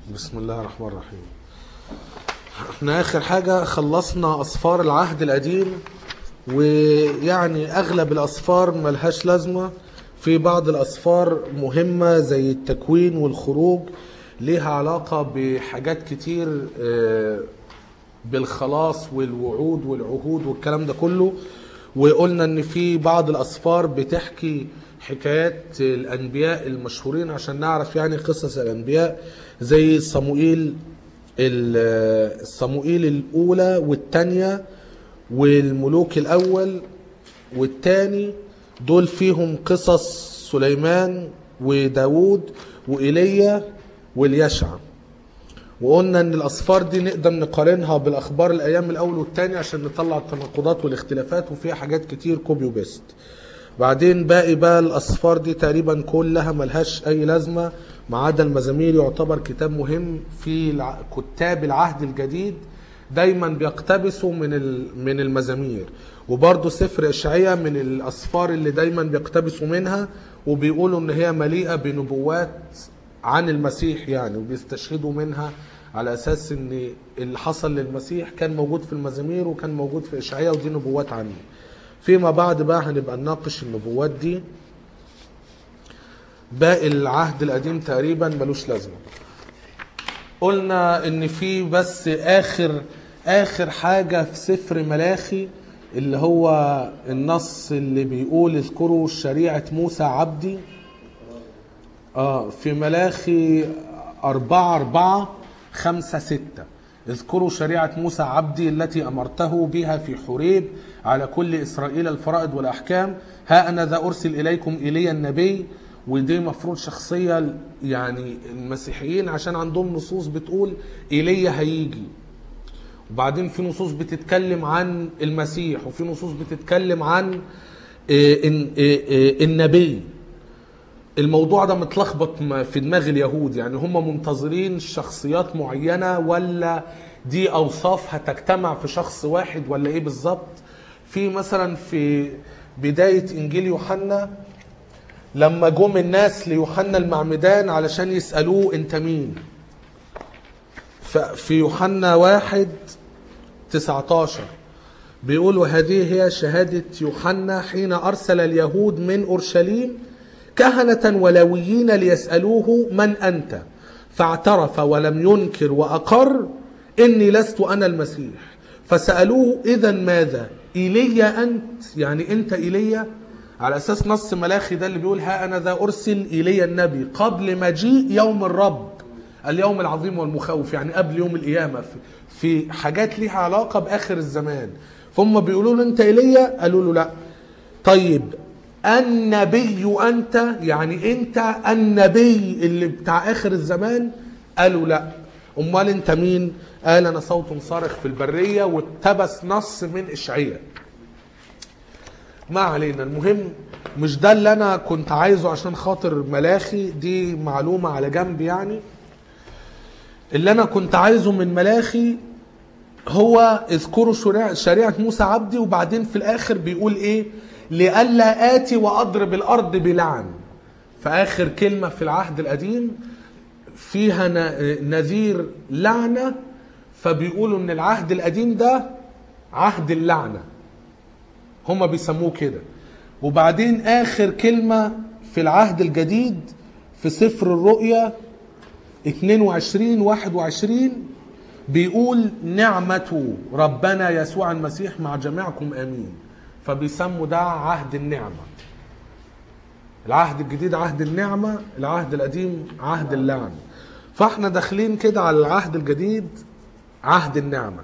بسم الله الرحمن الرحيم احنا اخر حاجة خلصنا اصفار العهد القديم ويعني اغلب الاصفار ملهاش لازمة في بعض الاصفار مهمة زي التكوين والخروج ليها علاقة بحاجات كتير آه، بالخلاص والوعود والعهود والكلام ده كله وقلنا ان في بعض الاسفار بتحكي حكايات الانبياء المشهورين عشان نعرف يعني قصص الانبياء زي صموئيل ال- صموئيل الاولى والثانيه والملوك الاول والثاني دول فيهم قصص سليمان وداود وإيليا واليشع وقلنا ان الاصفار دي نقدر نقارنها بالاخبار الايام الاول والثاني عشان نطلع التناقضات والاختلافات وفيها حاجات كتير كوبي وبيست بعدين باقي بقى الاصفار دي تقريبا كلها ملهاش اي لازمه ما عدا المزامير يعتبر كتاب مهم في الع- كتاب العهد الجديد دايما بيقتبسوا من ال- من المزامير وبرضه سفر اشعياء من الاصفار اللي دايما بيقتبسوا منها وبيقولوا ان هي مليئه بنبوات عن المسيح يعني وبيستشهدوا منها على اساس ان اللي حصل للمسيح كان موجود في المزامير وكان موجود في اشعياء ودي نبوات عنه فيما بعد بقى هنبقى نناقش النبوات دي باقي العهد القديم تقريبا ملوش لازمه قلنا ان في بس اخر اخر حاجه في سفر ملاخي اللي هو النص اللي بيقول اذكروا شريعه موسى عبدي اه في ملاخي أربعة أربعة خمسة ستة اذكروا شريعة موسى عبدي التي أمرته بها في حريب على كل إسرائيل الفرائض والأحكام ها أنا ذا أرسل إليكم إلي النبي ودي مفروض شخصية يعني المسيحيين عشان عندهم نصوص بتقول إيليا هيجي وبعدين في نصوص بتتكلم عن المسيح وفي نصوص بتتكلم عن آه، إن- آه، آه، النبي الموضوع ده متلخبط م- في دماغ اليهود يعني هم منتظرين شخصيات معينة ولا دي أوصاف هتجتمع في شخص واحد ولا إيه بالظبط في مثلا في بداية إنجيل يوحنا لما جم الناس ليوحنا المعمدان علشان يسألوه أنت مين ففي يوحنا واحد 19 بيقول وهذه هي شهادة يوحنا حين أرسل اليهود من أورشليم كهنة ولويين ليسألوه من أنت فاعترف ولم ينكر وأقر إني لست أنا المسيح فسألوه إذا ماذا إيليا أنت يعني أنت إيليا على أساس نص ملاخي ده اللي بيقول ها أنا ذا أرسل إيليا النبي قبل مجيء يوم الرب اليوم العظيم والمخوف يعني قبل يوم القيامة في, في حاجات ليها علاقة بآخر الزمان فهم بيقولوا له أنت إيليا قالوا له لا طيب النبي أنت يعني أنت النبي اللي بتاع آخر الزمان قالوا لا أمال أنت مين قال أنا صوت صارخ في البرية واقتبس نص من إشعياء ما علينا المهم مش ده اللي انا كنت عايزه عشان خاطر ملاخي دي معلومة على جنب يعني اللي انا كنت عايزه من ملاخي هو اذكروا شريعة, شريعة موسى عبدي وبعدين في الاخر بيقول ايه لئلا اتي واضرب الارض بلعن فاخر كلمة في العهد القديم فيها ن- نذير لعنة فبيقولوا ان العهد القديم ده عهد اللعنه هما بيسموه كده وبعدين اخر كلمة في العهد الجديد في سفر الرؤيا 22 21 بيقول نعمة ربنا يسوع المسيح مع جميعكم امين فبيسموا ده عهد النعمة العهد الجديد عهد النعمة العهد القديم عهد اللعنة فاحنا داخلين كده على العهد الجديد عهد النعمه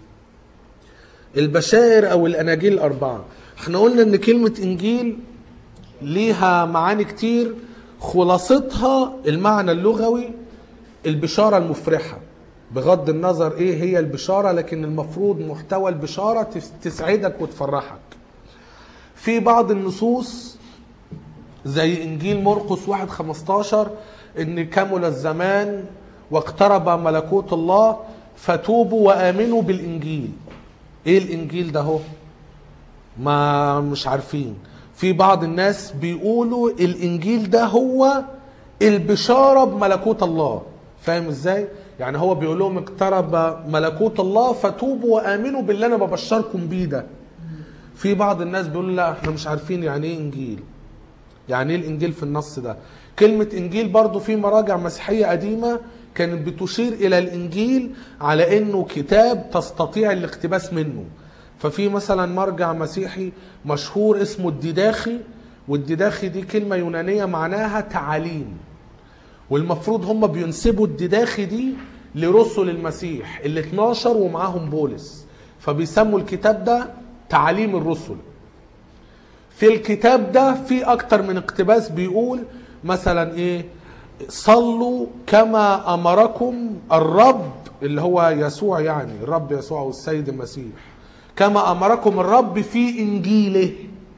البشائر او الاناجيل الاربعه احنا قلنا ان كلمه انجيل ليها معاني كتير خلاصتها المعنى اللغوي البشاره المفرحه بغض النظر ايه هي البشاره لكن المفروض محتوى البشاره تس- تسعدك وتفرحك في بعض النصوص زي انجيل مرقس 1 15 ان كمل الزمان واقترب ملكوت الله فتوبوا وامنوا بالانجيل ايه الانجيل ده هو ما مش عارفين في بعض الناس بيقولوا الانجيل ده هو البشاره بملكوت الله فاهم ازاي يعني هو بيقول لهم اقترب ملكوت الله فتوبوا وامنوا باللي انا ببشركم بيه ده في بعض الناس بيقولوا لا احنا مش عارفين يعني ايه انجيل يعني ايه الانجيل في النص ده كلمة انجيل برضو في مراجع مسيحية قديمة كانت بتشير الى الانجيل على انه كتاب تستطيع الاقتباس منه ففي مثلا مرجع مسيحي مشهور اسمه الديداخي والديداخي دي كلمة يونانية معناها تعاليم والمفروض هم بينسبوا الدداخي دي لرسل المسيح ال 12 ومعاهم بولس فبيسموا الكتاب ده تعاليم الرسل في الكتاب ده في اكتر من اقتباس بيقول مثلا ايه صلوا كما امركم الرب اللي هو يسوع يعني الرب يسوع والسيد المسيح كما امركم الرب في انجيله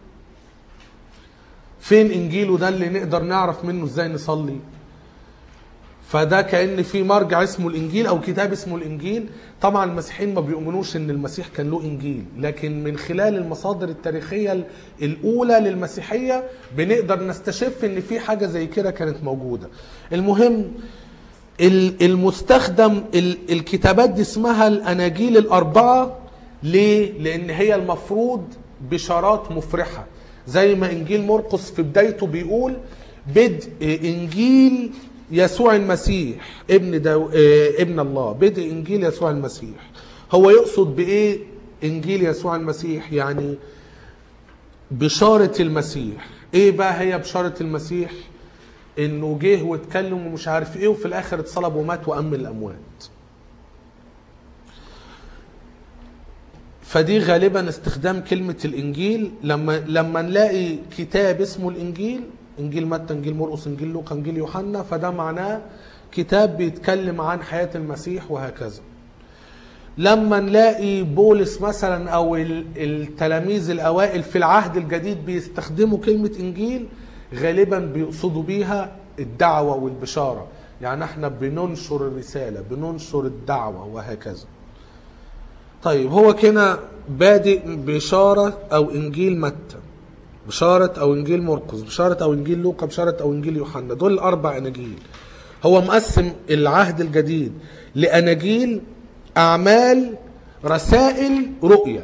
فين انجيله ده اللي نقدر نعرف منه ازاي نصلي فده كان في مرجع اسمه الانجيل او كتاب اسمه الانجيل طبعا المسيحيين ما بيؤمنوش ان المسيح كان له انجيل لكن من خلال المصادر التاريخيه الاولى للمسيحيه بنقدر نستشف ان في حاجه زي كده كانت موجوده المهم ال- المستخدم ال- الكتابات دي اسمها الاناجيل الاربعه ليه لان هي المفروض بشارات مفرحه زي ما انجيل مرقس في بدايته بيقول بدء انجيل يسوع المسيح ابن دو... آه، ابن الله بدء انجيل يسوع المسيح هو يقصد بايه انجيل يسوع المسيح يعني بشارة المسيح ايه بقى هي بشارة المسيح انه جه واتكلم ومش عارف ايه وفي الاخر اتصلب ومات وام من الاموات فدي غالبا استخدام كلمة الإنجيل لما لما نلاقي كتاب اسمه الإنجيل إنجيل متى إنجيل مرقس إنجيل لوقا إنجيل يوحنا فده معناه كتاب بيتكلم عن حياة المسيح وهكذا لما نلاقي بولس مثلا او ال- التلاميذ الاوائل في العهد الجديد بيستخدموا كلمه انجيل غالبا بيقصدوا بيها الدعوه والبشاره يعني احنا بننشر الرساله بننشر الدعوه وهكذا طيب هو كده بادئ بشاره او انجيل متى بشاره او انجيل مرقس بشاره او انجيل لوقا بشاره او انجيل يوحنا دول الاربع اناجيل هو مقسم العهد الجديد لاناجيل اعمال رسائل رؤيا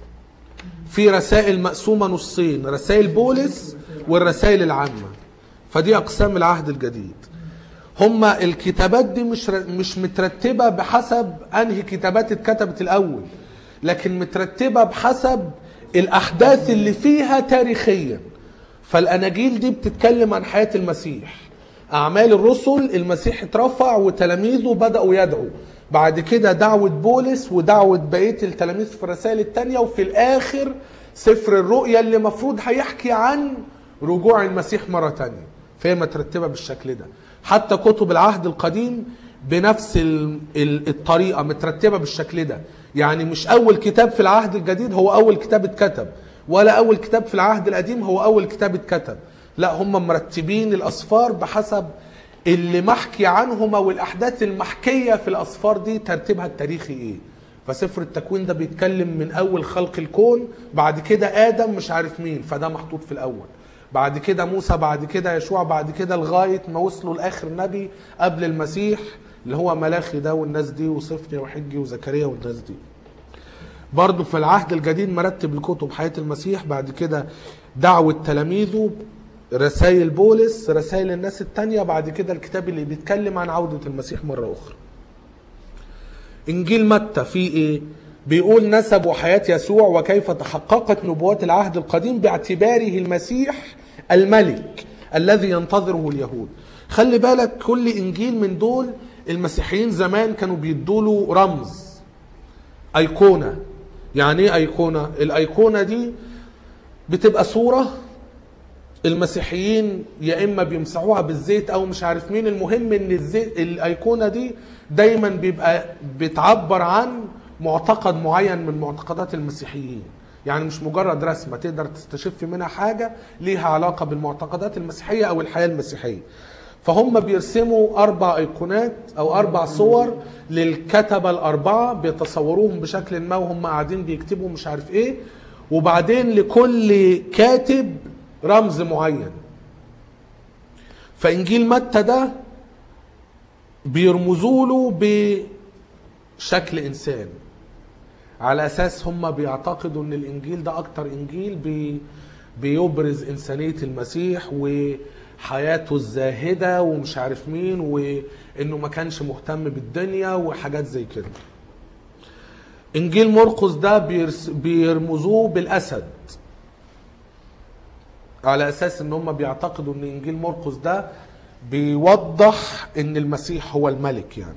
في رسائل مقسومه نصين رسائل بولس والرسائل العامه فدي اقسام العهد الجديد هما الكتابات دي مش مش مترتبه بحسب انهي كتابات اتكتبت الاول لكن مترتبه بحسب الاحداث اللي فيها تاريخيا فالاناجيل دي بتتكلم عن حياه المسيح اعمال الرسل المسيح اترفع وتلاميذه بداوا يدعوا بعد كده دعوة بولس ودعوة بقية التلاميذ في الرسائل التانية وفي الآخر سفر الرؤيا اللي مفروض هيحكي عن رجوع المسيح مرة تانية فهي مترتبة بالشكل ده حتى كتب العهد القديم بنفس ال- ال- الطريقة مترتبة بالشكل ده يعني مش أول كتاب في العهد الجديد هو أول كتاب اتكتب ولا أول كتاب في العهد القديم هو أول كتاب اتكتب لا هم مرتبين الأصفار بحسب اللي محكي عنهم او الاحداث المحكيه في الاسفار دي ترتيبها التاريخي ايه فسفر التكوين ده بيتكلم من اول خلق الكون بعد كده ادم مش عارف مين فده محطوط في الاول بعد كده موسى بعد كده يشوع بعد كده لغايه ما وصلوا لاخر نبي قبل المسيح اللي هو ملاخي ده والناس دي وصفني وحجي وزكريا والناس دي برضه في العهد الجديد مرتب الكتب حياة المسيح بعد كده دعوة تلاميذه رسائل بولس رسائل الناس التانية بعد كده الكتاب اللي بيتكلم عن عودة المسيح مرة أخرى إنجيل متى فيه إيه؟ بيقول نسب وحياة يسوع وكيف تحققت نبوات العهد القديم باعتباره المسيح الملك الذي ينتظره اليهود خلي بالك كل إنجيل من دول المسيحيين زمان كانوا بيدوله رمز أيقونة يعني إيه أيقونة؟ الأيقونة دي بتبقى صورة المسيحيين يا اما بيمسحوها بالزيت او مش عارف مين المهم ان الزيت الايقونه دي دايما بيبقى بتعبر عن معتقد معين من معتقدات المسيحيين يعني مش مجرد رسمه تقدر تستشف منها حاجه ليها علاقه بالمعتقدات المسيحيه او الحياه المسيحيه فهم بيرسموا اربع ايقونات او اربع صور للكتبه الاربعه بيتصوروهم بشكل ما وهم قاعدين بيكتبوا مش عارف ايه وبعدين لكل كاتب رمز معين فانجيل متى ده بيرمزوا له بشكل انسان على اساس هم بيعتقدوا ان الانجيل ده اكتر انجيل بي بيبرز انسانيه المسيح وحياته الزاهده ومش عارف مين وانه ما كانش مهتم بالدنيا وحاجات زي كده انجيل مرقس ده بيرس- بيرمزوه بالاسد على اساس ان هم بيعتقدوا ان انجيل مرقس ده بيوضح ان المسيح هو الملك يعني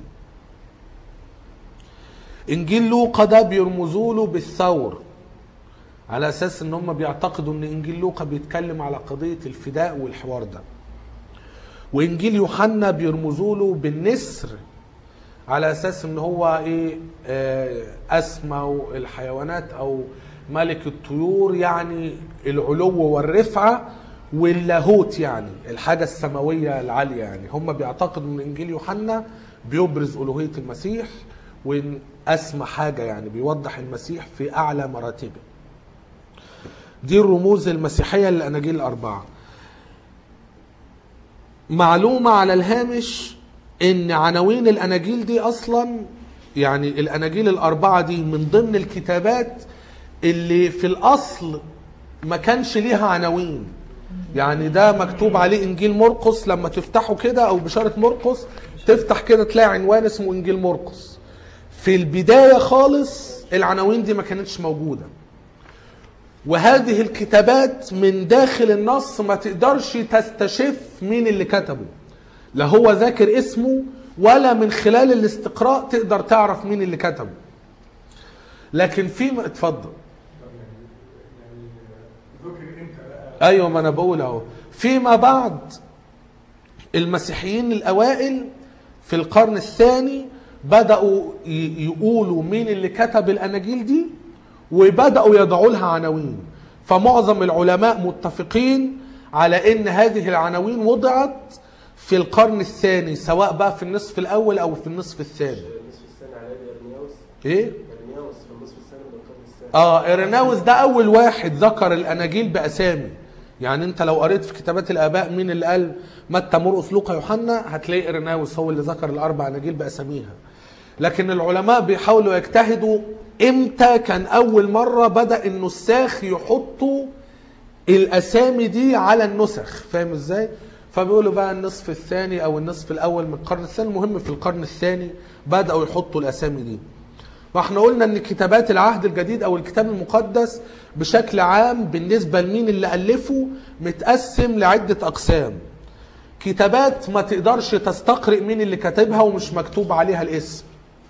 انجيل لوقا ده بيرمزوا له بالثور على اساس ان هم بيعتقدوا ان انجيل لوقا بيتكلم على قضيه الفداء والحوار ده وانجيل يوحنا بيرمزوا له بالنسر على اساس ان هو ايه آه، اسمى الحيوانات او ملك الطيور يعني العلو والرفعه واللاهوت يعني الحاجه السماويه العاليه يعني هم بيعتقدوا ان انجيل يوحنا بيبرز الوهيه المسيح وان اسمى حاجه يعني بيوضح المسيح في اعلى مراتبه دي الرموز المسيحيه للاناجيل الاربعه معلومة على الهامش ان عناوين الاناجيل دي اصلا يعني الاناجيل الاربعة دي من ضمن الكتابات اللي في الاصل ما كانش ليها عناوين يعني ده مكتوب عليه انجيل مرقس لما تفتحه كده او بشارة مرقس تفتح كده تلاقي عنوان اسمه انجيل مرقس في البداية خالص العناوين دي ما كانتش موجودة وهذه الكتابات من داخل النص ما تقدرش تستشف مين اللي كتبه لا هو ذاكر اسمه ولا من خلال الاستقراء تقدر تعرف مين اللي كتبه لكن في اتفضل ذكر امتى بقى ايوه ما انا بقول اهو فيما بعد المسيحيين الاوائل في القرن الثاني بداوا ي- يقولوا مين اللي كتب الاناجيل دي وبداوا يضعوا لها عناوين فمعظم العلماء متفقين على ان هذه العناوين وضعت في القرن الثاني سواء بقى في النصف الاول او في النصف الثاني النصف الثاني على يد ارمياوس ايه ارمياوس في النصف الثاني من القرن الثاني اه ارناوس ده اول واحد ذكر الاناجيل باسامي يعني انت لو قريت في كتابات الاباء مين اللي قال متى مرقس لوقا يوحنا هتلاقي ارناوس هو اللي ذكر الاربع اناجيل باساميها لكن العلماء بيحاولوا يجتهدوا امتى كان اول مره بدا النساخ يحطوا الاسامي دي على النسخ فاهم ازاي فبيقولوا بقى النصف الثاني او النصف الاول من القرن الثاني المهم في القرن الثاني بداوا يحطوا الاسامي دي واحنا قلنا ان كتابات العهد الجديد او الكتاب المقدس بشكل عام بالنسبه لمين اللي الفه متقسم لعده اقسام كتابات ما تقدرش تستقرئ مين اللي كاتبها ومش مكتوب عليها الاسم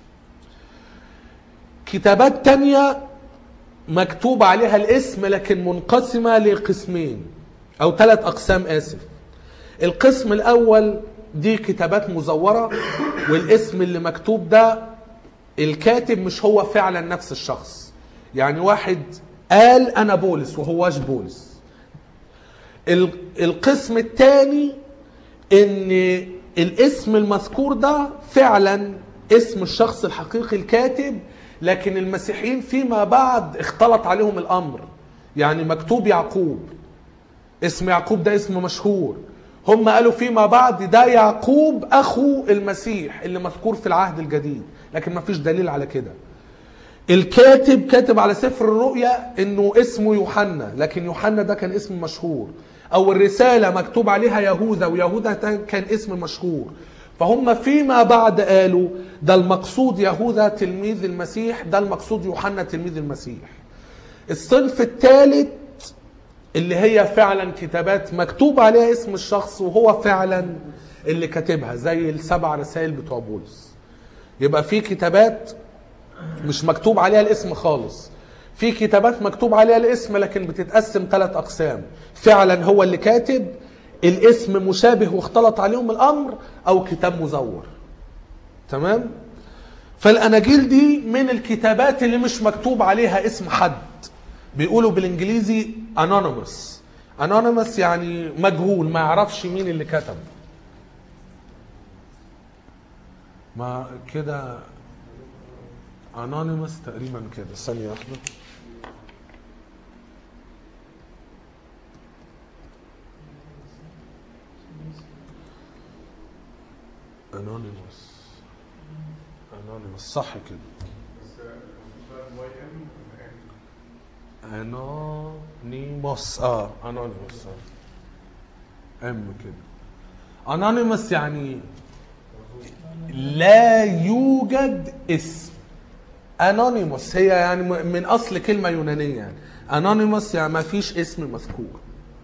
كتابات تانية مكتوب عليها الاسم لكن منقسمة لقسمين أو ثلاث أقسام آسف القسم الأول دي كتابات مزورة والاسم اللي مكتوب ده الكاتب مش هو فعلا نفس الشخص يعني واحد قال أنا بولس وهواش بولس ال- القسم الثاني ان الاسم المذكور ده فعلا اسم الشخص الحقيقي الكاتب لكن المسيحيين فيما بعد اختلط عليهم الامر يعني مكتوب يعقوب اسم يعقوب ده اسم مشهور هم قالوا فيما بعد ده يعقوب اخو المسيح اللي مذكور في العهد الجديد لكن ما فيش دليل على كده الكاتب كاتب على سفر الرؤيا انه اسمه يوحنا لكن يوحنا ده كان اسم مشهور او الرساله مكتوب عليها يهوذا ويهوذا ده كان اسم مشهور فهم فيما بعد قالوا ده المقصود يهوذا تلميذ المسيح ده المقصود يوحنا تلميذ المسيح الصنف الثالث اللي هي فعلا كتابات مكتوب عليها اسم الشخص وهو فعلا اللي كاتبها زي السبع رسائل بتوع بولس يبقى في كتابات مش مكتوب عليها الاسم خالص في كتابات مكتوب عليها الاسم لكن بتتقسم ثلاث اقسام فعلا هو اللي كاتب الاسم مشابه واختلط عليهم الامر او كتاب مزور تمام فالاناجيل دي من الكتابات اللي مش مكتوب عليها اسم حد بيقولوا بالانجليزي anonymous anonymous يعني مجهول ما يعرفش مين اللي كتب ما كده انونيمس تقريبا كده ثانية واحدة انونيمس انونيموس انونيموس صح كده بس المفروض واي ام انونيموس اه انونيموس اه ام كده انونيموس يعني لا يوجد اسم انونيموس هي يعني م- من اصل كلمه يونانيه يعني انونيموس يعني ما فيش اسم مذكور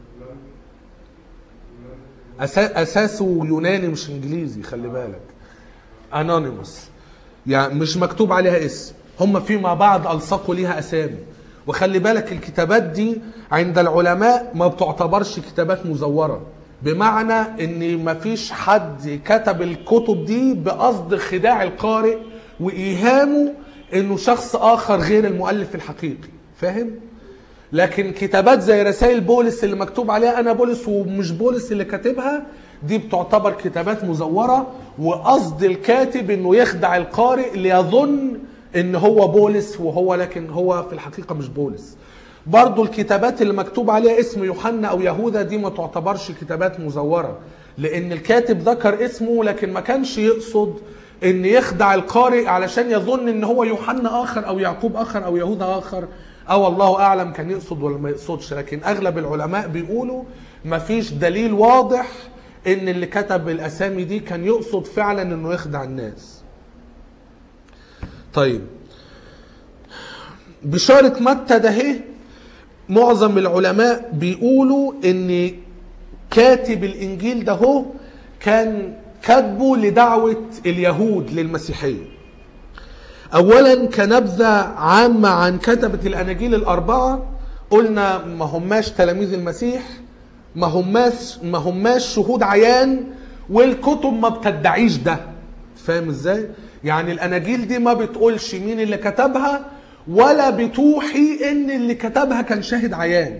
أسا- اساسه يوناني مش انجليزي خلي بالك انونيموس يعني مش مكتوب عليها اسم هم فيما بعد الصقوا ليها اسامي وخلي بالك الكتابات دي عند العلماء ما بتعتبرش كتابات مزوره بمعنى ان ما فيش حد كتب الكتب دي بقصد خداع القارئ وايهامه انه شخص اخر غير المؤلف الحقيقي فاهم لكن كتابات زي رسائل بولس اللي مكتوب عليها انا بولس ومش بولس اللي كاتبها دي بتعتبر كتابات مزوره وقصد الكاتب انه يخدع القارئ ليظن ان هو بولس وهو لكن هو في الحقيقه مش بولس برضو الكتابات اللي مكتوب عليها اسم يوحنا او يهوذا دي ما تعتبرش كتابات مزوره لان الكاتب ذكر اسمه لكن ما كانش يقصد ان يخدع القارئ علشان يظن ان هو يوحنا اخر او يعقوب اخر او يهوذا اخر او الله اعلم كان يقصد ولا ما يقصدش لكن اغلب العلماء بيقولوا ما فيش دليل واضح ان اللي كتب الاسامي دي كان يقصد فعلا انه يخدع الناس طيب بشارة متى ده اهي معظم العلماء بيقولوا ان كاتب الانجيل ده هو كان كاتبه لدعوة اليهود للمسيحية اولا كنبذة عامة عن كتبة الاناجيل الاربعة قلنا ما هماش تلاميذ المسيح ما هماش ما هماش شهود عيان والكتب ما بتدعيش ده فاهم ازاي يعني الاناجيل دي ما بتقولش مين اللي كتبها ولا بتوحي ان اللي كتبها كان شاهد عيان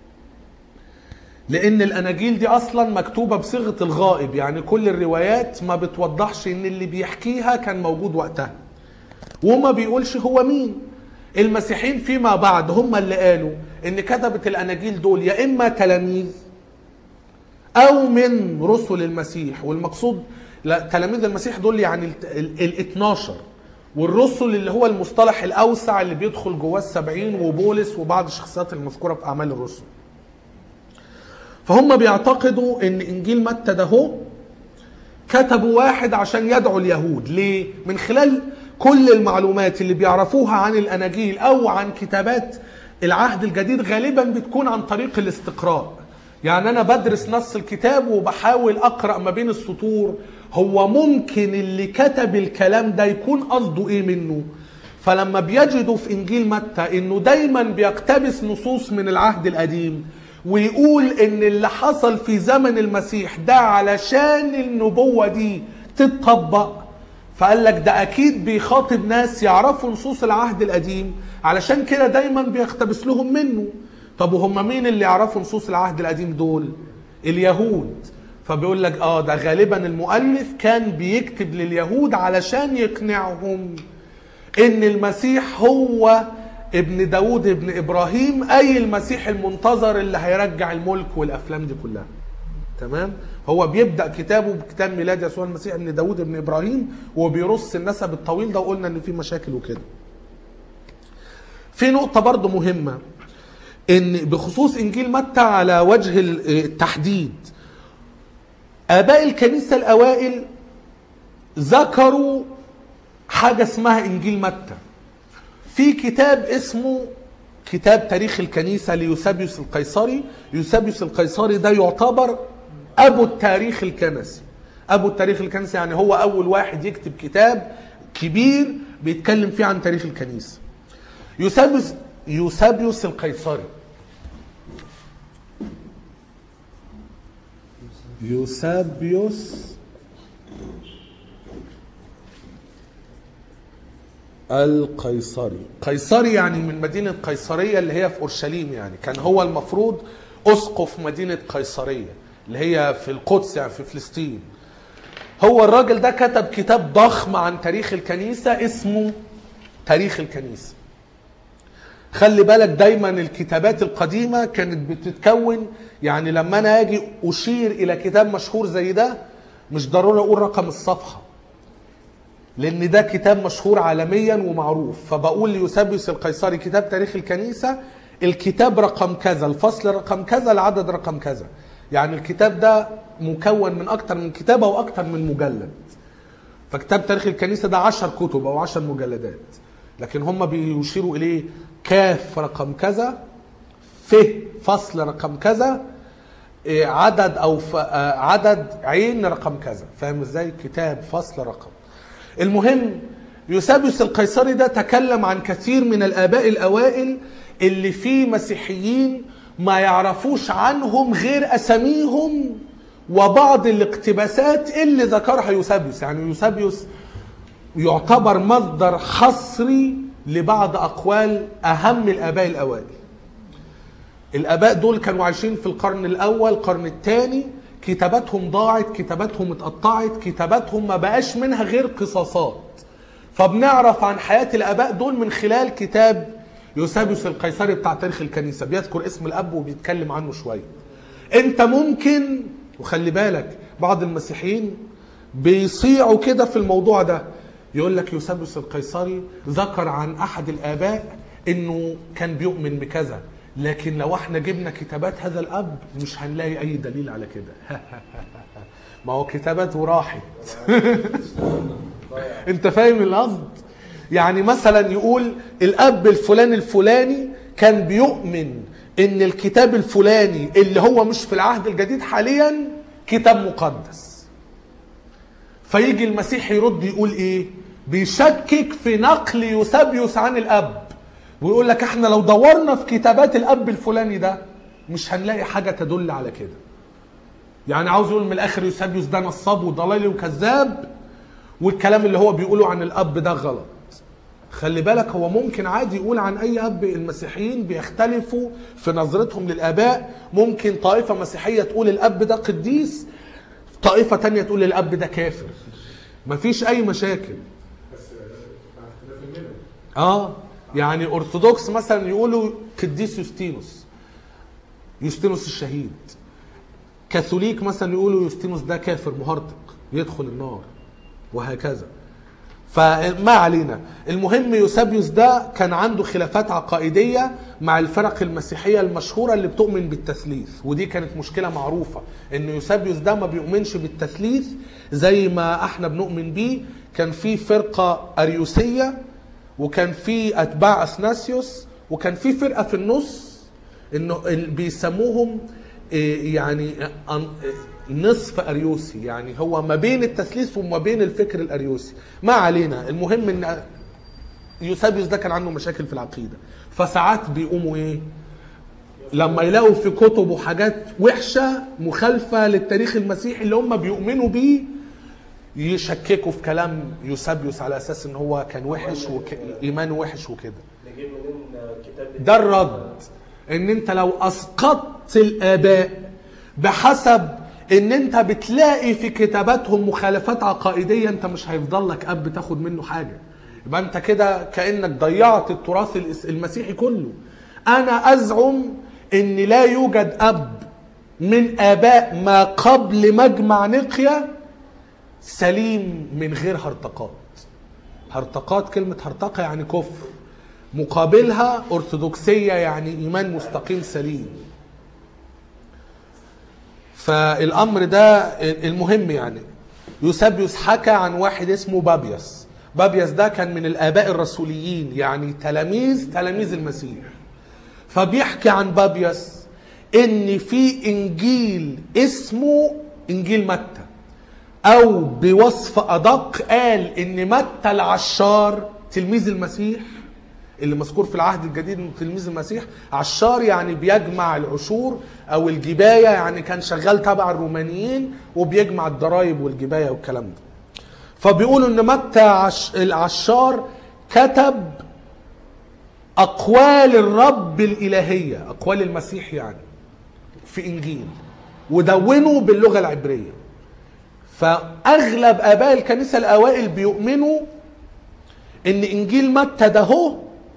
لان الاناجيل دي اصلا مكتوبه بصيغه الغائب يعني كل الروايات ما بتوضحش ان اللي بيحكيها كان موجود وقتها وما بيقولش هو مين المسيحيين فيما بعد هم اللي قالوا ان كتبة الاناجيل دول يا اما تلاميذ او من رسل المسيح والمقصود لا تلاميذ المسيح دول يعني ال ال 12 والرسل اللي هو المصطلح الاوسع اللي بيدخل جواه السبعين وبولس وبعض الشخصيات المذكوره في اعمال الرسل فهم بيعتقدوا ان انجيل متى ده هو كتبوا واحد عشان يدعو اليهود ليه من خلال كل المعلومات اللي بيعرفوها عن الاناجيل او عن كتابات العهد الجديد غالبا بتكون عن طريق الاستقراء يعني انا بدرس نص الكتاب وبحاول اقرا ما بين السطور هو ممكن اللي كتب الكلام ده يكون قصده ايه منه فلما بيجدوا في انجيل متى انه دايما بيقتبس نصوص من العهد القديم ويقول ان اللي حصل في زمن المسيح ده علشان النبوة دي تتطبق فقال لك ده اكيد بيخاطب ناس يعرفوا نصوص العهد القديم علشان كده دايما بيقتبس لهم منه طب وهم مين اللي يعرفوا نصوص العهد القديم دول اليهود فبيقول لك اه ده غالبا المؤلف كان بيكتب لليهود علشان يقنعهم ان المسيح هو ابن داود ابن ابراهيم اي المسيح المنتظر اللي هيرجع الملك والافلام دي كلها تمام هو بيبدا كتابه بكتاب ميلاد يسوع المسيح ابن داود ابن ابراهيم وبيرص النسب الطويل ده وقلنا ان في مشاكل وكده في نقطة برضو مهمة ان بخصوص انجيل متى على وجه التحديد اباء الكنيسة الاوائل ذكروا حاجة اسمها انجيل متى في كتاب اسمه كتاب تاريخ الكنيسة ليوسابيوس القيصري يوسابيوس القيصري ده يعتبر أبو التاريخ الكنسي أبو التاريخ الكنسي يعني هو أول واحد يكتب كتاب كبير بيتكلم فيه عن تاريخ الكنيسة يوسابيوس يوسابيوس القيصري يوسابيوس القيصري قيصري يعني من مدينة قيصرية اللي هي في أورشليم يعني كان هو المفروض أسقف مدينة قيصرية اللي هي في القدس يعني في فلسطين هو الراجل ده كتب كتاب ضخم عن تاريخ الكنيسة اسمه تاريخ الكنيسة خلي بالك دايما الكتابات القديمة كانت بتتكون يعني لما أنا أجي أشير إلى كتاب مشهور زي ده مش ضروري أقول رقم الصفحة لان ده كتاب مشهور عالميا ومعروف فبقول ليوسابيوس القيصري كتاب تاريخ الكنيسه الكتاب رقم كذا الفصل رقم كذا العدد رقم كذا يعني الكتاب ده مكون من اكتر من كتابه واكتر من مجلد فكتاب تاريخ الكنيسه ده عشر كتب او عشر مجلدات لكن هم بيشيروا اليه كاف رقم كذا ف فصل رقم كذا إيه، عدد او ف... آه، عدد عين رقم كذا فاهم ازاي كتاب فصل رقم المهم يوسابيوس القيصري ده تكلم عن كثير من الاباء الاوائل اللي في مسيحيين ما يعرفوش عنهم غير اساميهم وبعض الاقتباسات اللي ذكرها يوسابيوس يعني يوسابيوس يعتبر مصدر حصري لبعض اقوال اهم الاباء الاوائل الاباء دول كانوا عايشين في القرن الاول القرن الثاني كتاباتهم ضاعت كتاباتهم اتقطعت كتاباتهم ما بقاش منها غير قصاصات فبنعرف عن حياة الاباء دول من خلال كتاب يوسابيوس القيصري بتاع تاريخ الكنيسة بيذكر اسم الاب وبيتكلم عنه شوية انت ممكن وخلي بالك بعض المسيحيين بيصيعوا كده في الموضوع ده يقول لك يوسابيوس القيصري ذكر عن احد الاباء انه كان بيؤمن بكذا لكن لو احنا جبنا كتابات هذا الاب مش هنلاقي اي دليل على كده ما هو كتاباته راحت انت فاهم القصد يعني مثلا يقول الاب الفلاني الفلاني كان بيؤمن ان الكتاب الفلاني اللي هو مش في العهد الجديد حاليا كتاب مقدس فيجي المسيح يرد يقول ايه بيشكك في نقل يوسابيوس عن الاب ويقول لك احنا لو دورنا في كتابات الاب الفلاني ده مش هنلاقي حاجه تدل على كده يعني عاوز يقول من الاخر يوسابيوس ده نصاب وضلالي وكذاب والكلام اللي هو بيقوله عن الاب ده غلط خلي بالك هو ممكن عادي يقول عن اي اب المسيحيين بيختلفوا في نظرتهم للاباء ممكن طائفه مسيحيه تقول الاب ده قديس طائفه تانية تقول الاب ده كافر مفيش اي مشاكل بس مع اختلاف الملل اه يعني ارثوذكس مثلا يقولوا قديس يوستينوس يوستينوس الشهيد كاثوليك مثلا يقولوا يوستينوس ده كافر مهرطق يدخل النار وهكذا فما علينا المهم يوسابيوس ده كان عنده خلافات عقائدية مع الفرق المسيحية المشهورة اللي بتؤمن بالتثليث ودي كانت مشكلة معروفة ان يوسابيوس ده ما بيؤمنش بالتثليث زي ما احنا بنؤمن بيه كان في فرقة أريوسية وكان في أتباع أثناسيوس وكان في فرقة في النص انه ال- بيسموهم إيه، يعني أن- نصف اريوسي يعني هو ما بين التثليث وما بين الفكر الاريوسي ما علينا المهم ان يوسابيوس ده كان عنده مشاكل في العقيده فساعات بيقوموا ايه لما يلاقوا في كتبه حاجات وحشه مخالفه للتاريخ المسيحي اللي هم بيؤمنوا بيه يشككوا في كلام يوسابيوس على اساس ان هو كان وحش وايمانه وحش وكده نجيب منين كتاب ده الرد ان انت لو اسقطت الاباء بحسب ان انت بتلاقي في كتاباتهم مخالفات عقائديه انت مش هيفضل لك اب تاخد منه حاجه يبقى انت كده كانك ضيعت التراث الإس- المسيحي كله انا ازعم ان لا يوجد اب من اباء ما قبل مجمع نقيا سليم من غير هرطقات هرطقات كلمة هرطقة يعني كفر مقابلها أرثوذكسية يعني إيمان مستقيم سليم فالأمر ده المهم يعني يوسابيوس حكى عن واحد اسمه بابيس بابيس ده كان من الآباء الرسوليين يعني تلاميذ تلاميذ المسيح فبيحكي عن بابيس ان في انجيل اسمه انجيل متى او بوصف ادق قال ان متى العشار تلميذ المسيح اللي مذكور في العهد الجديد انه تلميذ المسيح عشار يعني بيجمع العشور او الجبايه يعني كان شغال تبع الرومانيين وبيجمع الضرايب والجبايه والكلام ده فبيقولوا ان متى عش العشار كتب اقوال الرب الالهيه اقوال المسيح يعني في انجيل ودونوا باللغه العبريه فاغلب اباء الكنيسه الاوائل بيؤمنوا ان انجيل متى ده هو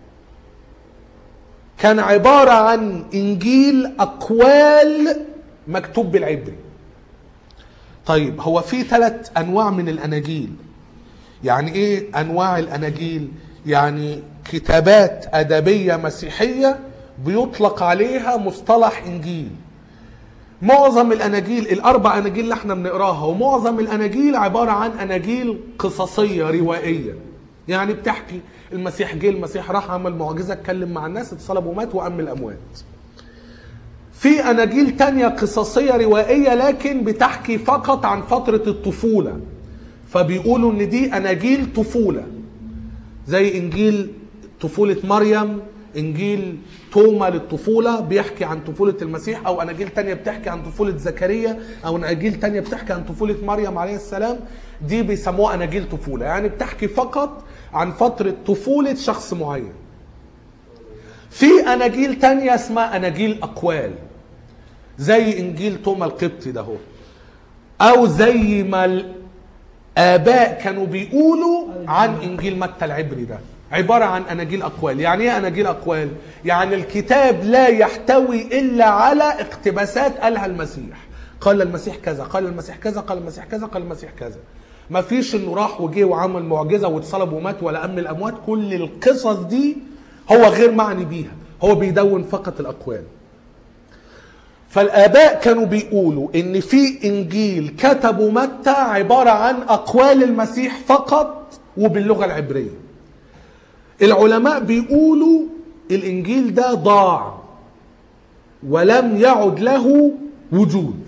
كان عباره عن انجيل اقوال مكتوب بالعبري طيب هو في ثلاث انواع من الاناجيل يعني ايه انواع الاناجيل يعني كتابات ادبيه مسيحيه بيطلق عليها مصطلح انجيل معظم الاناجيل الاربع اناجيل اللي احنا بنقراها ومعظم الاناجيل عباره عن اناجيل قصصيه روائيه يعني بتحكي المسيح جه المسيح راح عمل معجزه اتكلم مع الناس اتصلب ومات وام الاموات في اناجيل تانية قصصيه روائيه لكن بتحكي فقط عن فتره الطفوله فبيقولوا ان دي اناجيل طفوله زي انجيل طفوله مريم انجيل توما للطفوله بيحكي عن طفوله المسيح او اناجيل تانية بتحكي عن طفوله زكريا او اناجيل تانية بتحكي عن طفوله مريم عليه السلام دي بيسموها اناجيل طفوله يعني بتحكي فقط عن فتره طفوله شخص معين في اناجيل تانية اسمها اناجيل اقوال زي انجيل توما القبطي ده هو او زي ما الاباء كانوا بيقولوا عن انجيل متى العبري ده عباره عن اناجيل اقوال يعني ايه اناجيل اقوال يعني الكتاب لا يحتوي الا على اقتباسات قالها المسيح قال المسيح كذا قال المسيح كذا قال المسيح كذا قال المسيح كذا ما فيش انه راح وجه وعمل معجزه واتصلب ومات ولا ام الاموات كل القصص دي هو غير معني بيها هو بيدون فقط الاقوال فالاباء كانوا بيقولوا ان في انجيل كتبه متى عباره عن اقوال المسيح فقط وباللغه العبريه العلماء بيقولوا الانجيل ده ضاع ولم يعد له وجود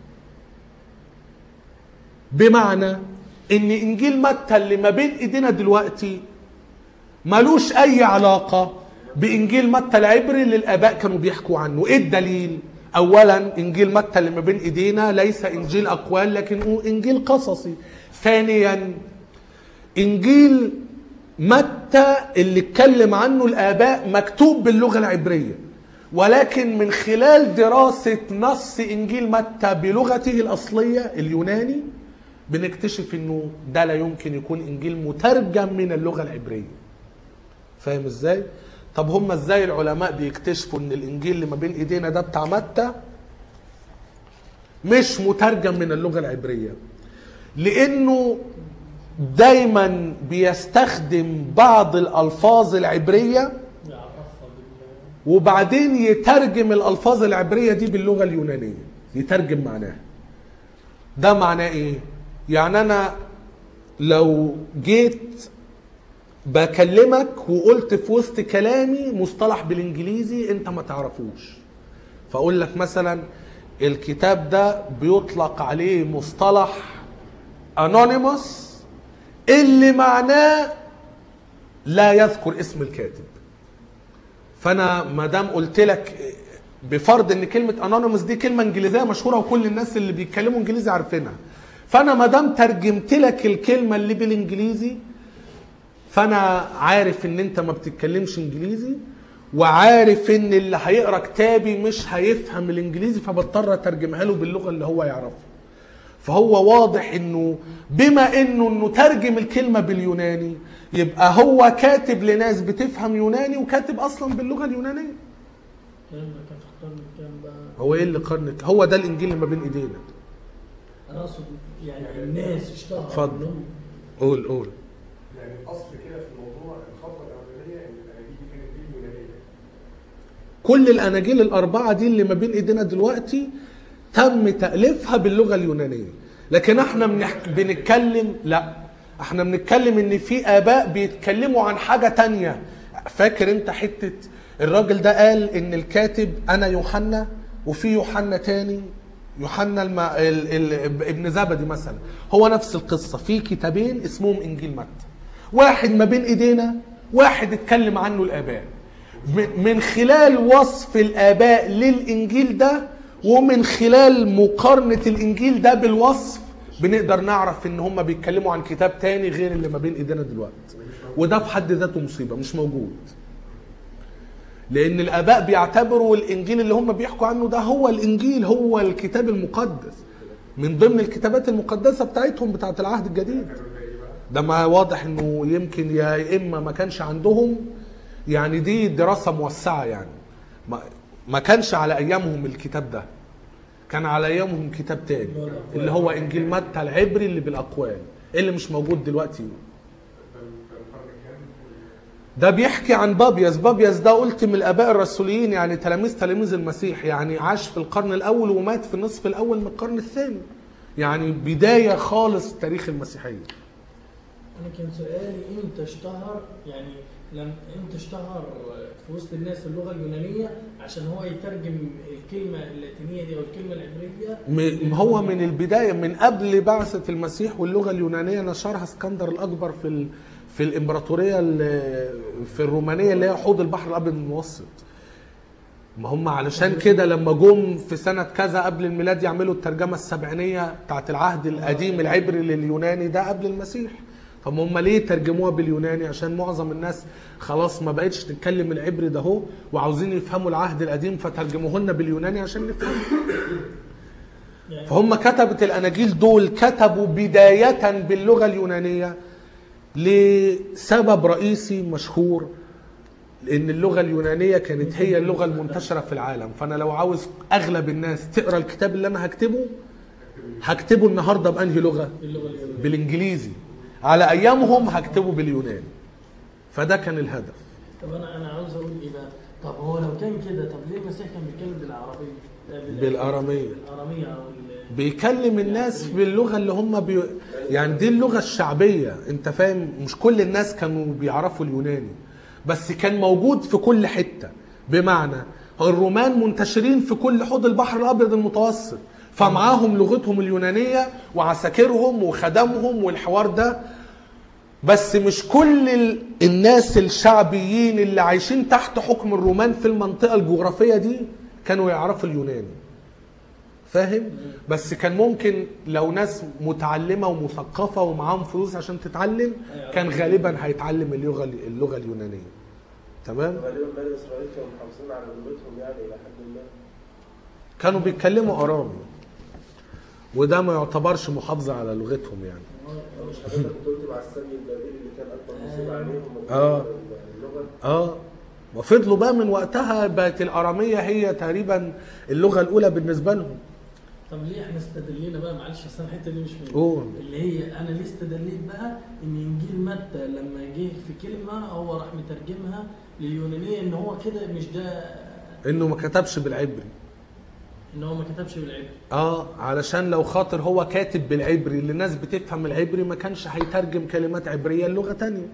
بمعنى ان انجيل متى اللي ما بين ايدينا دلوقتي ملوش اي علاقه بانجيل متى العبري اللي الاباء كانوا بيحكوا عنه ايه الدليل اولا انجيل متى اللي ما بين ايدينا ليس انجيل اقوال لكن انجيل قصصي ثانيا انجيل متى اللي اتكلم عنه الاباء مكتوب باللغه العبريه ولكن من خلال دراسه نص انجيل متى بلغته الاصليه اليوناني بنكتشف انه ده لا يمكن يكون انجيل مترجم من اللغه العبريه فاهم ازاي طب هم ازاي العلماء بيكتشفوا ان الانجيل اللي ما بين ايدينا ده بتاع متى مش مترجم من اللغه العبريه لانه دايما بيستخدم بعض الالفاظ العبريه وبعدين يترجم الالفاظ العبريه دي باللغه اليونانيه يترجم معناها ده معناه ايه يعني انا لو جيت بكلمك وقلت في وسط كلامي مصطلح بالانجليزي انت ما تعرفوش فاقول لك مثلا الكتاب ده بيطلق عليه مصطلح انونيموس اللي معناه لا يذكر اسم الكاتب فانا ما دام قلت لك بفرض ان كلمه انونيموس دي كلمه انجليزيه مشهوره وكل الناس اللي بيتكلموا انجليزي عارفينها فانا ما دام ترجمت لك الكلمه اللي بالانجليزي فانا عارف ان انت ما بتتكلمش انجليزي وعارف ان اللي هيقرا كتابي مش هيفهم الانجليزي فبضطر اترجمها له باللغه اللي هو يعرفها فهو واضح انه بما انه انه ترجم الكلمه باليوناني يبقى هو كاتب لناس بتفهم يوناني وكاتب اصلا باللغه اليونانيه الكلام ده كان في القرن الكام بقى؟ هو ايه اللي قرن هو ده الانجيل اللي ما بين ايدينا انا اقصد يعني الناس اشتهروا اتفضل. إنهم قول قول يعني الاصل كده في الموضوع الخطوه الاولانيه ان الاناجيل دي كانت دي يونانيه كل الاناجيل الاربعه دي اللي ما بين ايدينا دلوقتي تم تاليفها باللغه اليونانيه لكن احنا بنحك... بنتكلم لا احنا بنتكلم ان في اباء بيتكلموا عن حاجه تانية فاكر انت حته الراجل ده قال ان الكاتب انا يوحنا وفي يوحنا تاني يوحنا الم... ال... ال... ابن زبدي مثلا هو نفس القصه في كتابين اسمهم انجيل متى واحد ما بين ايدينا واحد اتكلم عنه الاباء من- من خلال وصف الاباء للانجيل ده ومن خلال مقارنه الانجيل ده بالوصف بنقدر نعرف ان هم بيتكلموا عن كتاب تاني غير اللي ما بين ايدينا دلوقتي وده في حد ذاته مصيبه مش موجود لان الاباء بيعتبروا الانجيل اللي هم بيحكوا عنه ده هو الانجيل هو الكتاب المقدس من ضمن الكتابات المقدسه بتاعتهم بتاعت العهد الجديد ده ما واضح انه يمكن يا اما ما كانش عندهم يعني دي دراسه موسعه يعني ما, ما كانش على ايامهم الكتاب ده كان على ايامهم كتاب تاني اللي هو انجيل متى العبري اللي بالاقوال اللي مش موجود دلوقتي ده بيحكي عن بابيس بابيس ده قلت من الاباء الرسوليين يعني تلاميذ تلاميذ المسيح يعني عاش في القرن الاول ومات في النصف الاول من القرن الثاني يعني بدايه خالص تاريخ المسيحيه انا كان سؤالي امتى اشتهر يعني لم امتى اشتهر في وسط الناس اللغه اليونانيه عشان هو يترجم الكلمه اللاتينيه دي او الكلمه العبريه م- هو من البدايه من قبل بعثه المسيح واللغه اليونانيه نشرها اسكندر الاكبر في ال... في الامبراطوريه ال- في الرومانيه اللي هي حوض البحر الابيض المتوسط ما هم علشان كده لما جم في سنة كذا قبل الميلاد يعملوا الترجمة السبعينية بتاعت العهد القديم العبري لليوناني ده قبل المسيح طب هم ليه ترجموها باليوناني عشان معظم الناس خلاص ما بقتش تتكلم العبري ده هو وعاوزين يفهموا العهد القديم فترجموهن باليوناني عشان نفهم يعني فهم كتبة الأناجيل دول كتبوا بداية باللغة اليونانية لسبب رئيسي مشهور ان اللغه اليونانيه كانت هي اللغه المنتشره في العالم فانا لو عاوز اغلب الناس تقرا الكتاب اللي انا هكتبه هكتبه النهارده بانهي لغه اللغه اليونانيه بالانجليزي على ايامهم هكتبه باليوناني فده كان الهدف طب انا انا عاوز اقول ايه بقى طب هو لو كان كده طب ليه المسيح كان بيتكلم بالعربيه آه، بال- بالاراميه بالاراميه او ال- بيكلم الناس باللغه اللي هم بي... يعني دي اللغه الشعبيه انت فاهم مش كل الناس كانوا بيعرفوا اليوناني بس كان موجود في كل حته بمعنى الرومان منتشرين في كل حوض البحر الابيض المتوسط فمعاهم لغتهم اليونانيه وعساكرهم وخدمهم والحوار ده بس مش كل ال- الناس الشعبيين اللي عايشين تحت حكم الرومان في المنطقه الجغرافيه دي كانوا يعرفوا اليوناني فاهم بس كان ممكن لو ناس متعلمه ومثقفه ومعاهم فلوس عشان تتعلم كان غالبا هيتعلم اللغه اللغه اليونانيه تمام غالبا بني اسرائيل كانوا محافظين على لغتهم يعني الى حد ما كانوا بيتكلموا ارامي وده ما يعتبرش محافظه على لغتهم يعني مش حضرتك كنت قلت مع السبي البابلي اللي كان اكبر مصيبه عليهم آه. اللغه اه وفضلوا بقى من وقتها بقت الاراميه هي تقريبا اللغه الاولى بالنسبه لهم طب ليه احنا استدلينا بقى معلش اصل أنا الحته دي مش فاهم قول. اللي هي انا ليه استدليت بقى ان انجيل متى لما جه في كلمه هو راح مترجمها لليونانيه ان هو كده مش ده انه ما كتبش بالعبري ان هو ما كتبش بالعبري اه علشان لو خاطر هو كاتب بالعبري اللي الناس بتفهم العبري ما كانش هيترجم كلمات عبريه للغه تانية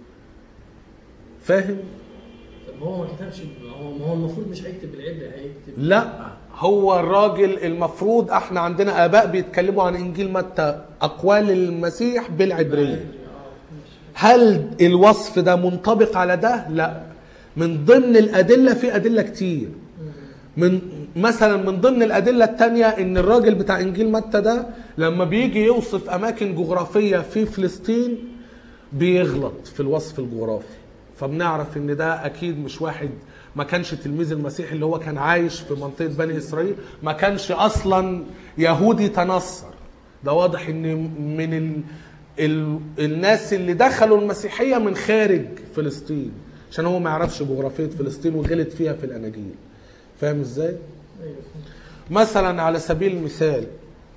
فاهم طب هو ما كتبش هو ما هو المفروض مش هيكتب بالعبري هيكتب لا هو الراجل المفروض احنا عندنا اباء بيتكلموا عن انجيل متى اقوال المسيح بالعبريه اه ماشي هل الوصف ده منطبق على ده لا من ضمن الادله في ادله كتير من مثلا من ضمن الادله التانية ان الراجل بتاع انجيل متى ده لما بيجي يوصف اماكن جغرافيه في فلسطين بيغلط في الوصف الجغرافي فبنعرف ان ده اكيد مش واحد ما كانش تلميذ المسيح اللي هو كان عايش في منطقه بني اسرائيل ما كانش اصلا يهودي تنصر ده واضح ان من ال... ال... الناس اللي دخلوا المسيحيه من خارج فلسطين عشان هو ما يعرفش جغرافيه فلسطين وغلط فيها في الاناجيل فاهم ازاي ايوه مثلا على سبيل المثال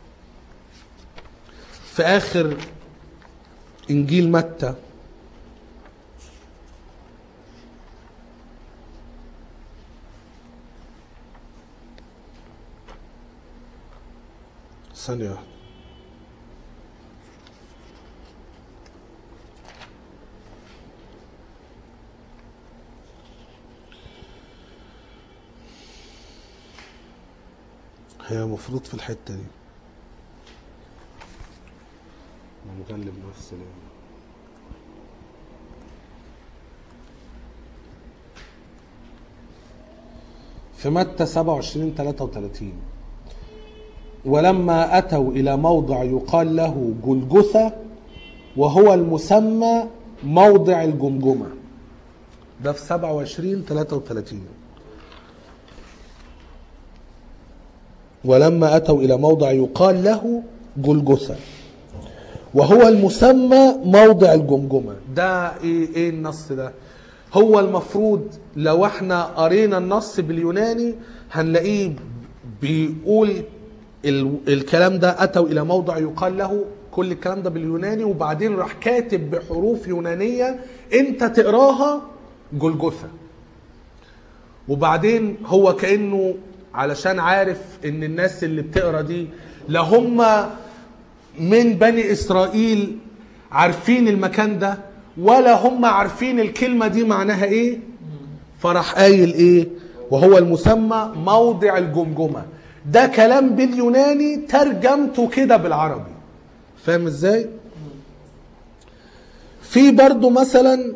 في اخر انجيل متى ثانية واحدة هي المفروض في الحتة دي أنا مغلب نفسي ليه؟ في متى 27 33 ولما أتوا إلى موضع يقال له جلجثة وهو المسمى موضع الجمجمة ده في 27 33 ولما أتوا إلى موضع يقال له جلجثة وهو المسمى موضع الجمجمة ده إيه, إيه النص ده هو المفروض لو احنا قرينا النص باليوناني هنلاقيه بيقول ال- الكلام ده أتوا إلى موضع يقال له كل الكلام ده باليوناني وبعدين راح كاتب بحروف يونانية انت تقراها جولجوثا وبعدين هو كانه علشان عارف ان الناس اللي بتقرا دي لا هم من بني اسرائيل عارفين المكان ده ولا هم عارفين الكلمه دي معناها ايه فراح قايل ايه وهو المسمى موضع الجمجمه ده كلام باليوناني ترجمته كده بالعربي فاهم ازاي في برضو مثلا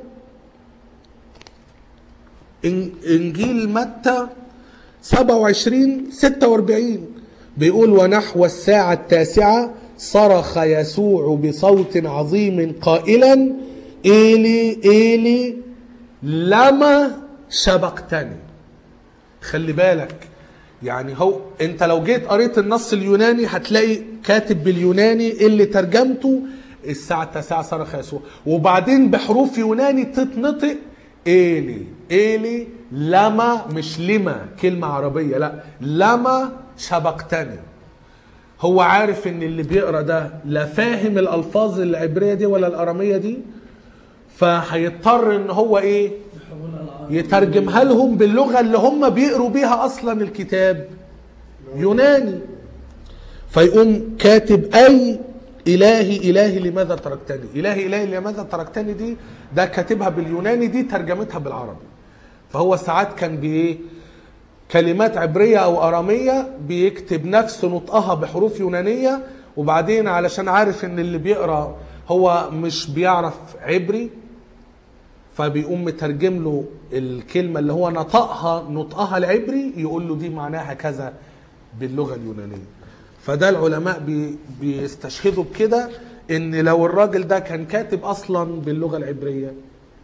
إن- انجيل متى 27 46 بيقول ونحو الساعة التاسعة صرخ يسوع بصوت عظيم قائلا إيلي إيلي لما شبقتني خلي بالك يعني هو انت لو جيت قريت النص اليوناني هتلاقي كاتب باليوناني اللي ترجمته الساعة التاسعة صرخ يسوع وبعدين بحروف يوناني تتنطق إيلي إيلي لما مش لما كلمة عربية لا لما شبقتني هو عارف ان اللي بيقرا ده لا فاهم الالفاظ العبريه دي ولا الاراميه دي فهيضطر ان هو ايه يحولها العربي يترجمها لهم باللغه اللي هم بيقروا بيها اصلا الكتاب يوناني فيقوم كاتب اي الهي الهي لماذا تركتني الهي الهي لماذا تركتني دي ده كاتبها باليوناني دي ترجمتها بالعربي فهو ساعات كان بايه كلمات عبريه او اراميه بيكتب نفس نطقها بحروف يونانيه وبعدين علشان عارف ان اللي بيقرا هو مش بيعرف عبري فبيقوم مترجم له الكلمة اللي هو نطقها نطقها العبري يقول له دي معناها كذا باللغة اليونانية فده العلماء بي بيستشهدوا بكده ان لو الراجل ده كان كاتب اصلا باللغة العبرية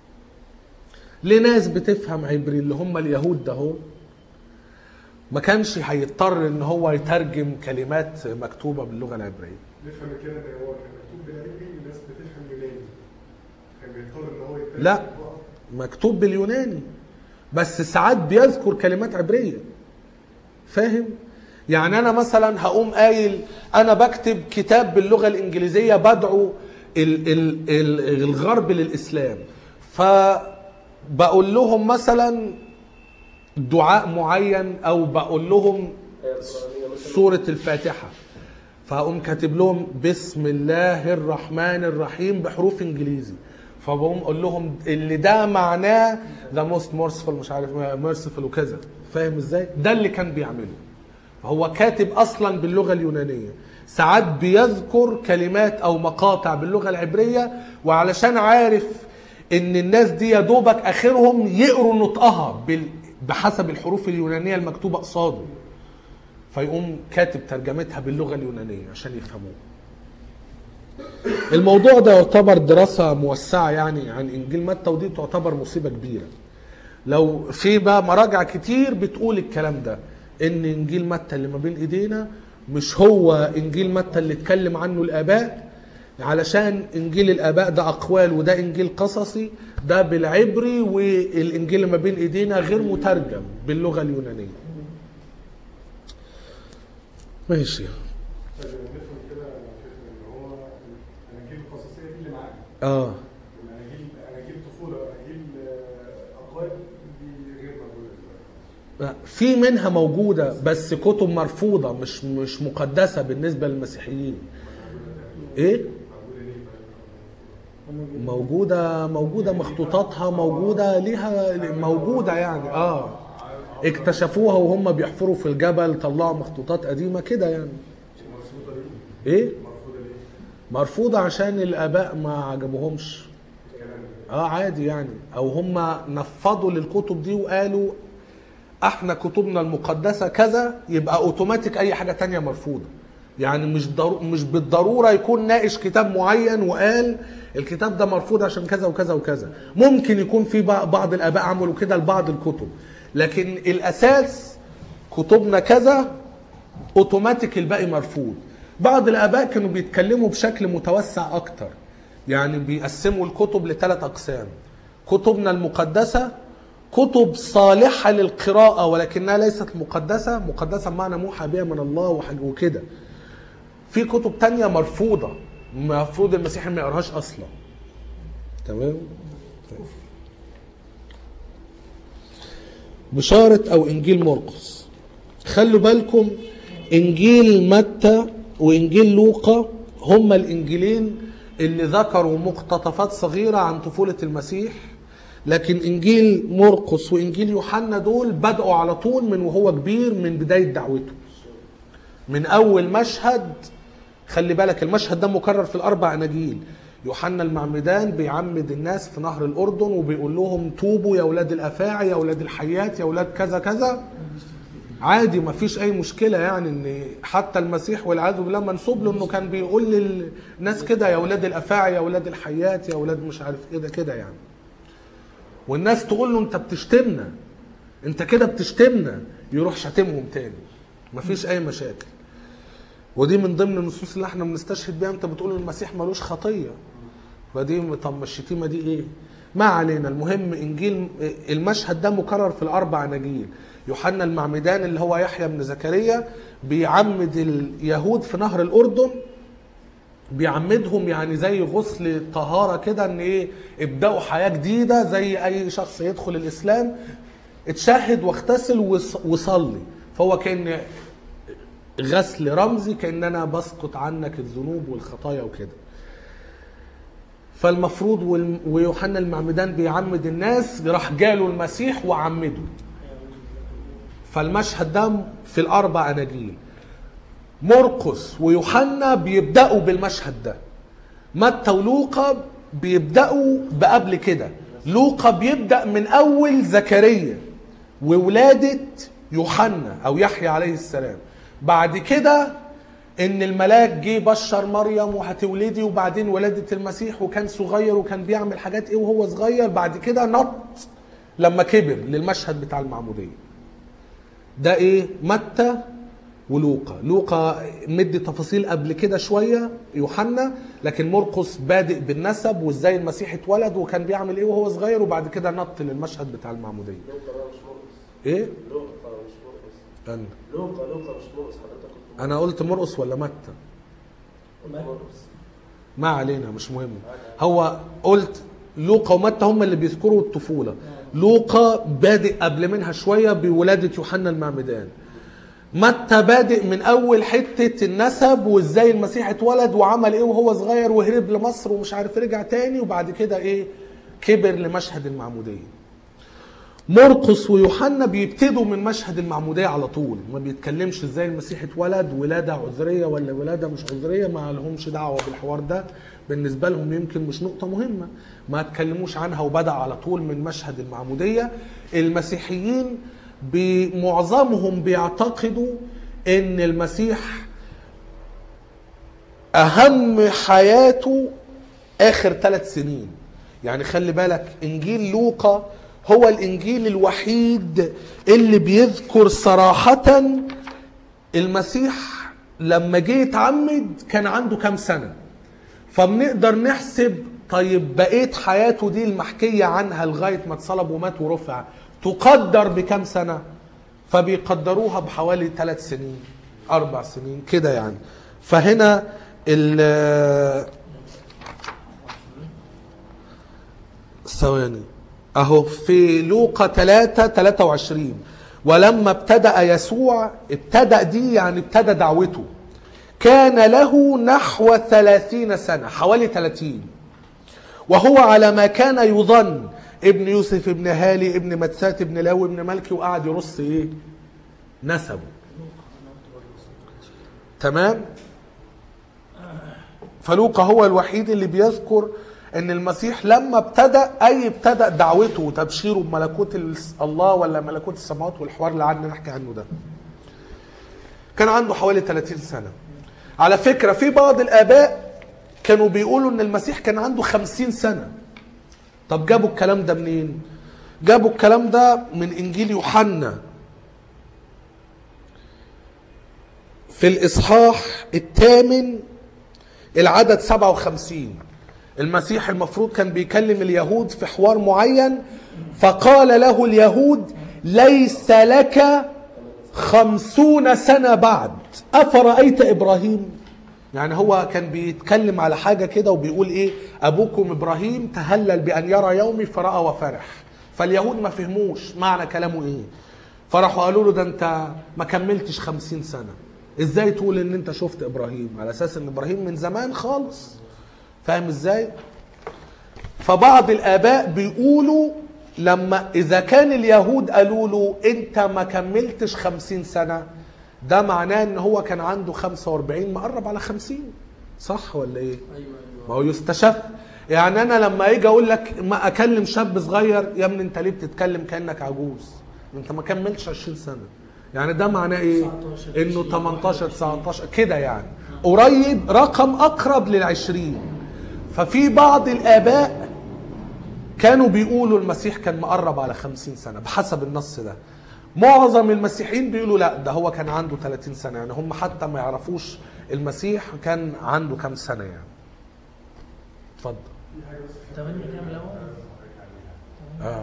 لناس بتفهم عبري اللي هم اليهود ده هو ما كانش هيضطر ان هو يترجم كلمات مكتوبة باللغة العبرية نفهم كده ده هو كان مكتوب بالعربي الناس بتفهم يوناني كان بيضطر ان هو يترجم لا مكتوب باليوناني بس ساعات بيذكر كلمات عبريه فاهم يعني انا مثلا هقوم قايل انا بكتب كتاب باللغه الانجليزيه بدعو ال ال ال الغرب للاسلام فبقول لهم مثلا دعاء معين او بقول لهم آية قرآنية مثلا سورة الفاتحة فأقوم كاتب لهم بسم الله الرحمن الرحيم بحروف انجليزي فبقوم اقول لهم اللي ده معناه ذا موست ميرسفul مش عارف ميرسفul وكذا فاهم ازاي؟ ده اللي كان بيعمله هو كاتب اصلا باللغه اليونانيه ساعات بيذكر كلمات او مقاطع باللغه العبريه وعلشان عارف ان الناس دي يا دوبك اخرهم يقروا نطقها بال- بحسب الحروف اليونانيه المكتوبه قصاده فيقوم كاتب ترجمتها باللغه اليونانيه عشان يفهموها الموضوع ده يعتبر دراسة موسعة يعني عن إنجيل متى ودي تعتبر مصيبة كبيرة لو في بقى مراجع كتير بتقول الكلام ده إن إنجيل متى اللي ما بين إيدينا مش هو إنجيل متى اللي اتكلم عنه الآباء علشان إنجيل الآباء ده أقوال وده إنجيل قصصي ده بالعبري والإنجيل اللي ما بين إيدينا غير مترجم باللغة اليونانية ماشي طيب نفهم كده فكرة ان هو الاناجيل القصصيه دي اللي معانا آه الاناجيل اناجيل طفوله اناجيل آه، اقوال دي غير موجوده دلوقتي في منها موجودة بس كتب مرفوضة مش مش مقدسة بالنسبة للمسيحيين. ايه؟ موجودة موجودة مخطوطاتها موجودة ليها موجودة يعني اه اكتشفوها وهم بيحفروا في الجبل طلعوا مخطوطات قديمة كده يعني. مرفوضه ليه؟ ايه؟ مرفوضه ليه؟ مرفوضة عشان الآباء ما عجبوهمش. الكلام ده اه عادي يعني او هم نفضوا للكتب دي وقالوا احنا كتبنا المقدسه كذا يبقى اوتوماتيك اي حاجه تانية مرفوضه يعني مش ضرو مش بالضروره يكون ناقش كتاب معين وقال الكتاب ده مرفوض عشان كذا وكذا وكذا ممكن يكون في بع- بعض الاباء عملوا كده لبعض الكتب لكن الاساس كتبنا كذا اوتوماتيك الباقي مرفوض بعض الاباء كانوا بيتكلموا بشكل متوسع اكتر يعني بيقسموا الكتب لثلاث اقسام كتبنا المقدسه كتب صالحه للقراءه ولكنها ليست مقدسه مقدسه بمعنى موحى بها من الله وحاج- وكده في كتب تانية مرفوضه المفروض المسيحي ما يقراهاش اصلا تمام بشارة أو إنجيل مرقس خلوا بالكم إنجيل متى وإنجيل لوقا هما الإنجيلين اللي ذكروا مقتطفات صغيرة عن طفولة المسيح لكن إنجيل مرقس وإنجيل يوحنا دول بدأوا على طول من وهو كبير من بداية دعوته من أول مشهد خلي بالك المشهد ده مكرر في الأربع أناجيل يوحنا المعمدان بيعمد الناس في نهر الأردن وبيقول لهم توبوا يا أولاد الأفاعي يا أولاد الحيات يا أولاد كذا كذا عادي ما فيش أي مشكلة يعني إن حتى المسيح والعياذ بالله منسوب له إنه كان بيقول للناس كده يا أولاد الأفاعي يا أولاد الحيات يا أولاد مش عارف كده كده يعني والناس تقول له أنت بتشتمنا أنت كده بتشتمنا يروح شاتمهم تاني مفيش أي مشاكل ودي من ضمن النصوص اللي احنا بنستشهد بيها انت بتقول المسيح ملوش خطيه فدي طب ما الشتيمه دي ايه؟ ما علينا المهم انجيل المشهد ده مكرر في الاربع اناجيل يوحنا المعمدان اللي هو يحيى بن زكريا بيعمد اليهود في نهر الاردن بيعمدهم يعني زي غسل طهاره كده ان ايه ابداوا حياه جديده زي اي شخص يدخل الاسلام اتشهد واغتسل وص- وصلي فهو كان غسل رمزي كان انا بسقط عنك الذنوب والخطايا وكده فالمفروض وال- ويوحنا المعمدان بيعمد الناس راح جاله المسيح وعمده فالمشهد ده في الاربع اناجيل مرقس ويوحنا بيبداوا بالمشهد ده متى ولوقا بيبداوا بقبل كده لوقا بيبدا من اول زكريا وولاده يوحنا او يحيى عليه السلام بعد كده ان الملاك جه بشر مريم وهتولدي وبعدين ولدت المسيح وكان صغير وكان بيعمل حاجات ايه وهو صغير بعد كده نط لما كبر للمشهد بتاع المعموديه ده ايه متى ولوقا لوقا مدي تفاصيل قبل كده شويه يوحنا لكن مرقس بادئ بالنسب وازاي المسيح اتولد وكان بيعمل ايه وهو صغير وبعد كده نط للمشهد بتاع المعموديه لوقا بقى مش مرقس ايه لوقا مش مرقس أنا. لوقا لوقا مش مرقس حضرتك كنت انا قلت مرقس ولا متى مرقس ما علينا مش مهم هو قلت لوقا ومتى هم اللي بيذكروا الطفوله لوقا بادئ قبل منها شويه بولاده يوحنا المعمدان متى بادئ من اول حته النسب وازاي المسيح اتولد وعمل ايه وهو صغير وهرب لمصر ومش عارف رجع تاني وبعد كده ايه كبر لمشهد المعموديه مرقس ويوحنا بيبتدوا من مشهد المعمودية على طول ما بيتكلمش ازاي المسيح اتولد ولادة عذرية ولا ولادة مش عذرية ما لهمش دعوة بالحوار ده بالنسبة لهم يمكن مش نقطة مهمة ما اتكلموش عنها وبدأ على طول من مشهد المعمودية المسيحيين بمعظمهم بيعتقدوا ان المسيح اهم حياته اخر ثلاث سنين يعني خلي بالك انجيل لوقا هو الانجيل الوحيد اللي بيذكر صراحة المسيح لما جه يتعمد كان عنده كام سنة فبنقدر نحسب طيب بقيت حياته دي المحكية عنها لغاية ما اتصلب ومات ورفع تقدر بكام سنة فبيقدروها بحوالي ثلاث سنين أربع سنين كده يعني فهنا ال ثواني اهو في لوقا 3 23 ولما ابتدأ يسوع ابتدأ دي يعني ابتدى دعوته كان له نحو ثلاثين سنة حوالي ثلاثين وهو على ما كان يظن ابن يوسف ابن هالي ابن متسات ابن لاوي ابن ملكي وقعد يرص ايه نسبه تمام فلوقا هو الوحيد اللي بيذكر ان المسيح لما ابتدى اي ابتدى دعوته وتبشيره بملكوت الس- الله ولا ملكوت السماوات والحوار اللي قعدنا نحكي عنه ده كان عنده حوالي 30 سنه على فكره في بعض الاباء كانوا بيقولوا ان المسيح كان عنده 50 سنه طب جابوا الكلام ده منين جابوا الكلام ده من انجيل يوحنا في الاصحاح الثامن العدد 57 المسيح المفروض كان بيكلم اليهود في حوار معين فقال له اليهود ليس لك خمسون سنة بعد أفرأيت إبراهيم يعني هو كان بيتكلم على حاجة كده وبيقول إيه أبوكم إبراهيم تهلل بأن يرى يومي فرأى وفرح فاليهود ما فهموش معنى كلامه ايه فراحوا قالوا له ده انت ما كملتش خمسين سنة ازاي تقول ان انت شفت ابراهيم على اساس ان ابراهيم من زمان خالص فاهم ازاي فبعض الاباء بيقولوا لما اذا كان اليهود قالوا له انت ما كملتش خمسين سنة ده معناه ان هو كان عنده خمسة واربعين مقرب على خمسين صح ولا ايه ايوه ايوه ما هو يستشف يعني انا لما اجي اقول لك ما اكلم شاب صغير يا ابني انت ليه بتتكلم كانك عجوز انت ما كملتش 20 سنه يعني ده معناه ايه 19 انه 18 19 كده يعني قريب رقم اقرب للعشرين ففي بعض الاباء كانوا بيقولوا المسيح كان مقرب على 50 سنه بحسب النص ده معظم المسيحيين بيقولوا لا ده هو كان عنده 30 سنه يعني هم حتى ما يعرفوش المسيح كان عنده كام سنه يعني اتفضل في حاجه بس 8 كام الاول؟ اه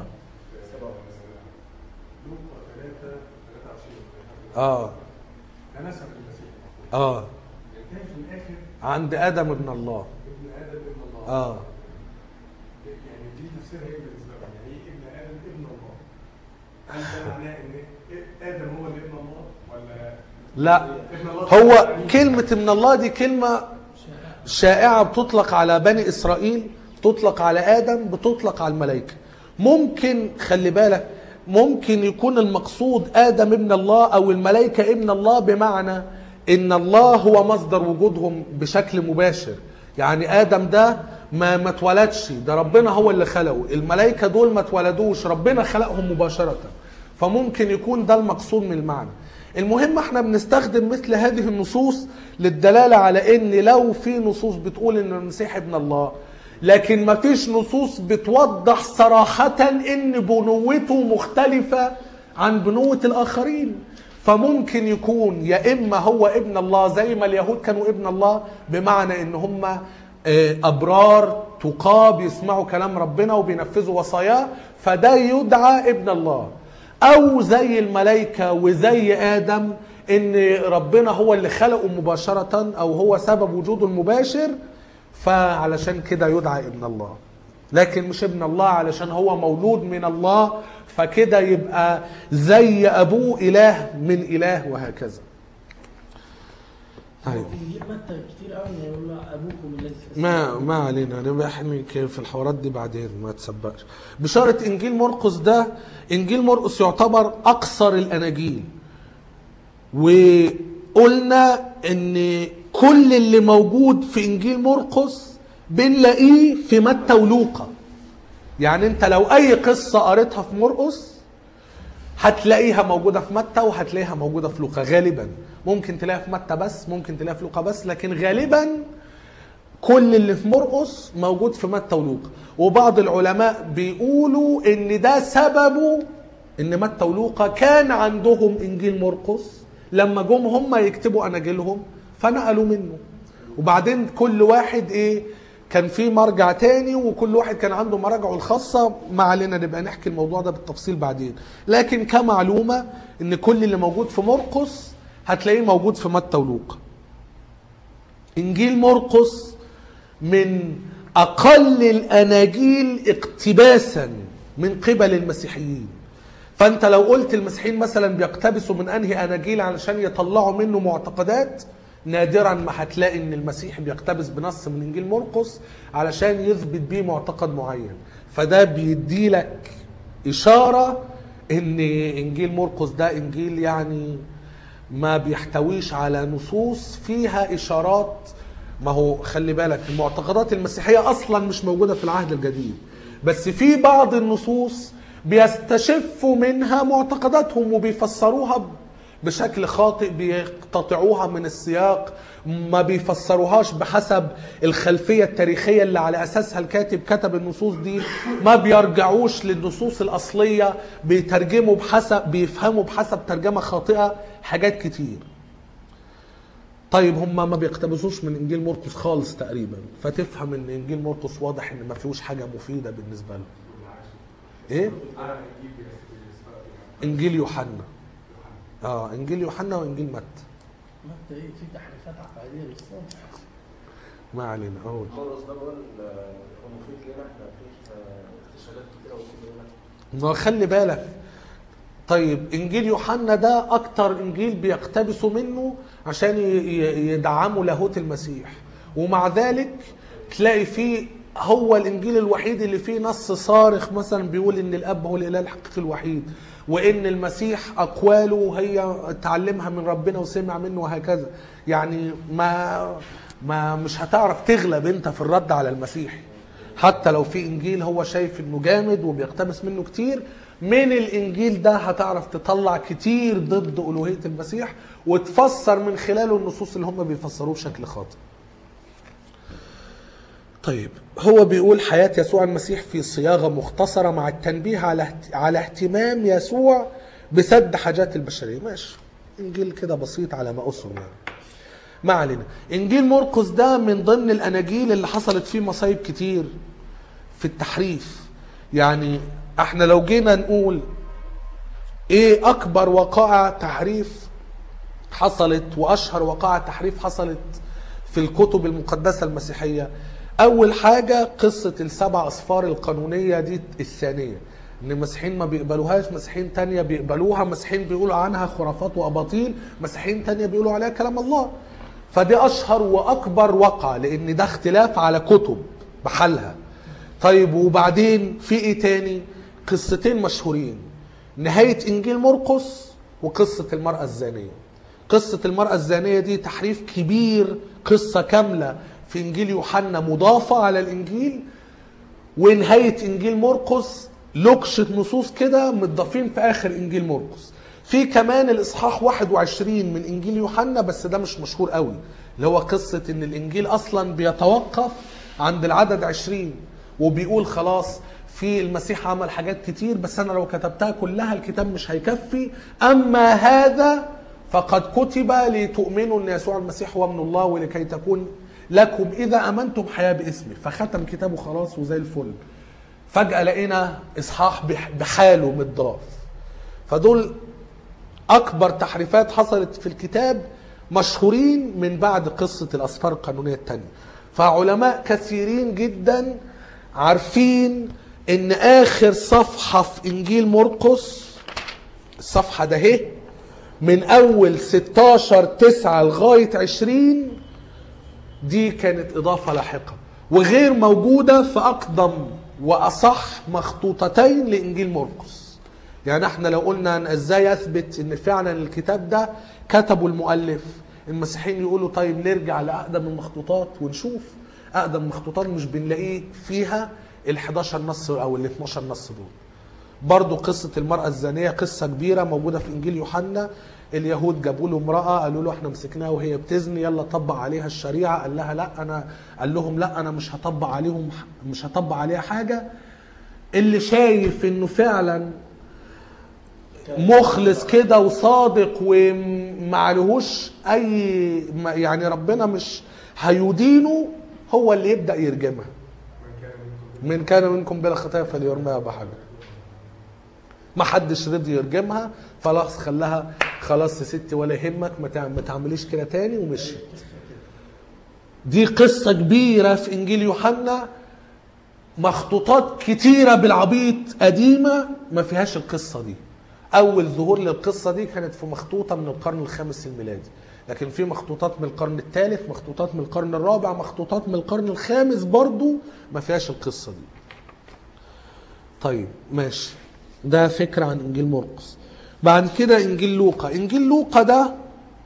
لوقا 3 23 اه ده نسب المسيح اه ينتهي في الاخر عند ادم ابن الله ابن ادم ابن الله اه يعني دي تفسيرها ايه بالنسبه لهم؟ يعني ايه ابن ادم ابن الله؟ هل ده معناه ان ادم هو اللي ابن الله ولا لا ابن الله هو كلمة من الله دي كلمة شائعة بتطلق على بني إسرائيل تطلق على آدم بتطلق على الملائكة ممكن خلي بالك ممكن يكون المقصود آدم ابن الله أو الملائكة ابن الله بمعنى إن الله هو مصدر وجودهم بشكل مباشر يعني آدم ده ما ما اتولدش ده ربنا هو اللي خلقه الملائكة دول ما اتولدوش ربنا خلقهم مباشرة فممكن يكون ده المقصود من المعنى المهم احنا بنستخدم مثل هذه النصوص للدلالة على ان لو في نصوص بتقول ان المسيح ابن الله لكن ما فيش نصوص بتوضح صراحة ان بنوته مختلفة عن بنوة الاخرين فممكن يكون يا اما هو ابن الله زي ما اليهود كانوا ابن الله بمعنى ان هم آه، ابرار تقى بيسمعوا كلام ربنا وبينفذوا وصاياه فده يدعى ابن الله او زي الملائكه وزي ادم ان ربنا هو اللي خلقه مباشره او هو سبب وجوده المباشر فعلشان كده يدعى ابن الله لكن مش ابن الله علشان هو مولود من الله فكده يبقى زي ابوه اله من اله وهكذا طيب في متى كتير قوي إنه يقول له ابوكم الذي في ما ما علينا نبقى احنا في الحوارات دي بعدين ما تسبقش بشارة انجيل مرقس ده انجيل مرقس يعتبر اقصر الاناجيل وقلنا ان كل اللي موجود في انجيل مرقس بنلاقيه في متى ولوقا يعني انت لو اي قصة قريتها في مرقس هتلاقيها موجودة في متى وهتلاقيها موجودة في لوقا غالبا ممكن تلاقيها في متى بس ممكن تلاقيها في لوقا بس لكن غالبا كل اللي في مرقس موجود في متى ولوقا وبعض العلماء بيقولوا ان ده سببه ان متى ولوقا كان عندهم انجيل مرقس لما جم هم يكتبوا اناجيلهم فنقلوا منه وبعدين كل واحد ايه كان في مرجع تاني وكل واحد كان عنده مراجعه الخاصة ما علينا نبقى نحكي الموضوع ده بالتفصيل بعدين لكن كمعلومة ان كل اللي موجود في مرقس هتلاقيه موجود في متى ولوقا انجيل مرقس من اقل الاناجيل اقتباسا من قبل المسيحيين فانت لو قلت المسيحيين مثلا بيقتبسوا من انهي اناجيل علشان يطلعوا منه معتقدات نادرا ما هتلاقي ان المسيح بيقتبس بنص من انجيل مرقس علشان يثبت بيه معتقد معين فده بيدي لك اشاره ان انجيل مرقس ده انجيل يعني ما بيحتويش على نصوص فيها اشارات ما هو خلي بالك المعتقدات المسيحيه اصلا مش موجوده في العهد الجديد بس في بعض النصوص بيستشفوا منها معتقداتهم وبيفسروها بشكل خاطئ بيقتطعوها من السياق ما بيفسروهاش بحسب الخلفية التاريخية اللي على أساسها الكاتب كتب النصوص دي ما بيرجعوش للنصوص الأصلية بيترجموا بحسب بيفهموا بحسب ترجمة خاطئة حاجات كتير طيب هم ما بيقتبسوش من انجيل مرقس خالص تقريبا فتفهم ان انجيل مرقس واضح ان ما فيهوش حاجه مفيده بالنسبه لهم ايه على الانجيل بالنسبه انجيل يوحنا اه انجيل يوحنا وانجيل متى متى ايه في تحريفات عقائديه للصنف ما علينا اقول مرقس ده بقول آه، هو مفيد لنا احنا في آه، استشهادات كتيره وكده هنا ما خلي بالك طيب انجيل يوحنا ده اكتر انجيل بيقتبسوا منه عشان ي- ي- يدعموا لاهوت المسيح ومع ذلك تلاقي فيه هو الانجيل الوحيد اللي فيه نص صارخ مثلا بيقول ان الاب هو الاله الحقيقي الوحيد وان المسيح اقواله هي اتعلمها من ربنا وسمع منه وهكذا يعني ما ما مش هتعرف تغلب انت في الرد على المسيح حتى لو في انجيل هو شايف انه جامد وبيقتبس منه كتير من الانجيل ده هتعرف تطلع كتير ضد الوهيه المسيح وتفسر من خلاله النصوص اللي هم بيفسروه بشكل خاطئ طيب هو بيقول حياة يسوع المسيح في صياغة مختصرة مع التنبيه على اهت- على اهتمام يسوع بسد حاجات البشرية ماشي انجيل كده بسيط على ما اسر يعني ما علينا انجيل مرقس ده من ضمن الاناجيل اللي حصلت فيه مصايب كتير في التحريف يعني احنا لو جينا نقول ايه اكبر وقائع تحريف حصلت واشهر وقائع تحريف حصلت في الكتب المقدسه المسيحيه اول حاجه قصه السبع اصفار القانونيه دي الثانيه ان المسيحيين ما بيقبلوهاش مسيحيين تانية بيقبلوها مسيحيين بيقولوا عنها خرافات واباطيل مسيحيين تانية بيقولوا عليها كلام الله فدي اشهر واكبر وقعه لان ده اختلاف على كتب بحالها طيب وبعدين في ايه تاني قصتين مشهورين نهايه انجيل مرقس وقصه المراه الزانيه قصة المرأة الزانية دي تحريف كبير قصة كاملة في إنجيل يوحنا مضافة على الإنجيل ونهاية إنجيل مرقس لكشة نصوص كده متضافين في آخر إنجيل مرقس في كمان الإصحاح 21 من إنجيل يوحنا بس ده مش مشهور قوي اللي هو قصة إن الإنجيل أصلا بيتوقف عند العدد 20 وبيقول خلاص في المسيح عمل حاجات كتير بس أنا لو كتبتها كلها الكتاب مش هيكفي أما هذا فقد كتب لتؤمنوا ان يسوع المسيح هو ابن الله ولكي تكون لكم اذا امنتم حياه باسمه فختم كتابه خلاص وزي الفل فجاه لقينا اصحاح بح- بحاله متضاف فدول اكبر تحريفات حصلت في الكتاب مشهورين من بعد قصه الاسفار القانونيه الثانيه فعلماء كثيرين جدا عارفين ان اخر صفحه في انجيل مرقس الصفحه ده اهي من اول 16 9 لغايه 20 دي كانت اضافه لاحقه وغير موجوده في اقدم واصح مخطوطتين لانجيل مرقس يعني احنا لو قلنا أن ازاي اثبت ان فعلا الكتاب ده كتبه المؤلف المسيحيين يقولوا طيب نرجع لاقدم المخطوطات ونشوف اقدم المخطوطات مش بنلاقيه فيها ال 11 نص او ال 12 نص دول برضو قصة المرأة الزانية قصة كبيرة موجودة في إنجيل يوحنا اليهود جابوا له امرأة قالوا له احنا مسكناها وهي بتزني يلا طبق عليها الشريعة قال لها لا أنا قال لهم لا أنا مش هطبق عليهم مش هطبق عليها حاجة اللي شايف إنه فعلا مخلص كده وصادق ومعلهوش أي ما- يعني ربنا مش هيدينه هو اللي يبدأ يرجمها من كان منكم من كان منكم بلا خطايا فليرميها بحجر ما حدش رضي يرجمها خلاص خلاها خلاص يا ستي ولا يهمك ما تع- ما تعمليش كده تاني ومشي دي قصة كبيرة في إنجيل يوحنا مخطوطات كتيرة بالعبيط قديمة ما فيهاش القصة دي أول ظهور للقصة دي كانت في مخطوطة من القرن الخامس الميلادي لكن في مخطوطات من القرن الثالث مخطوطات من القرن الرابع مخطوطات من القرن الخامس برضو ما فيهاش القصة دي طيب ماشي ده فكرة عن إنجيل مرقس بعد كده إنجيل لوقا إنجيل لوقا ده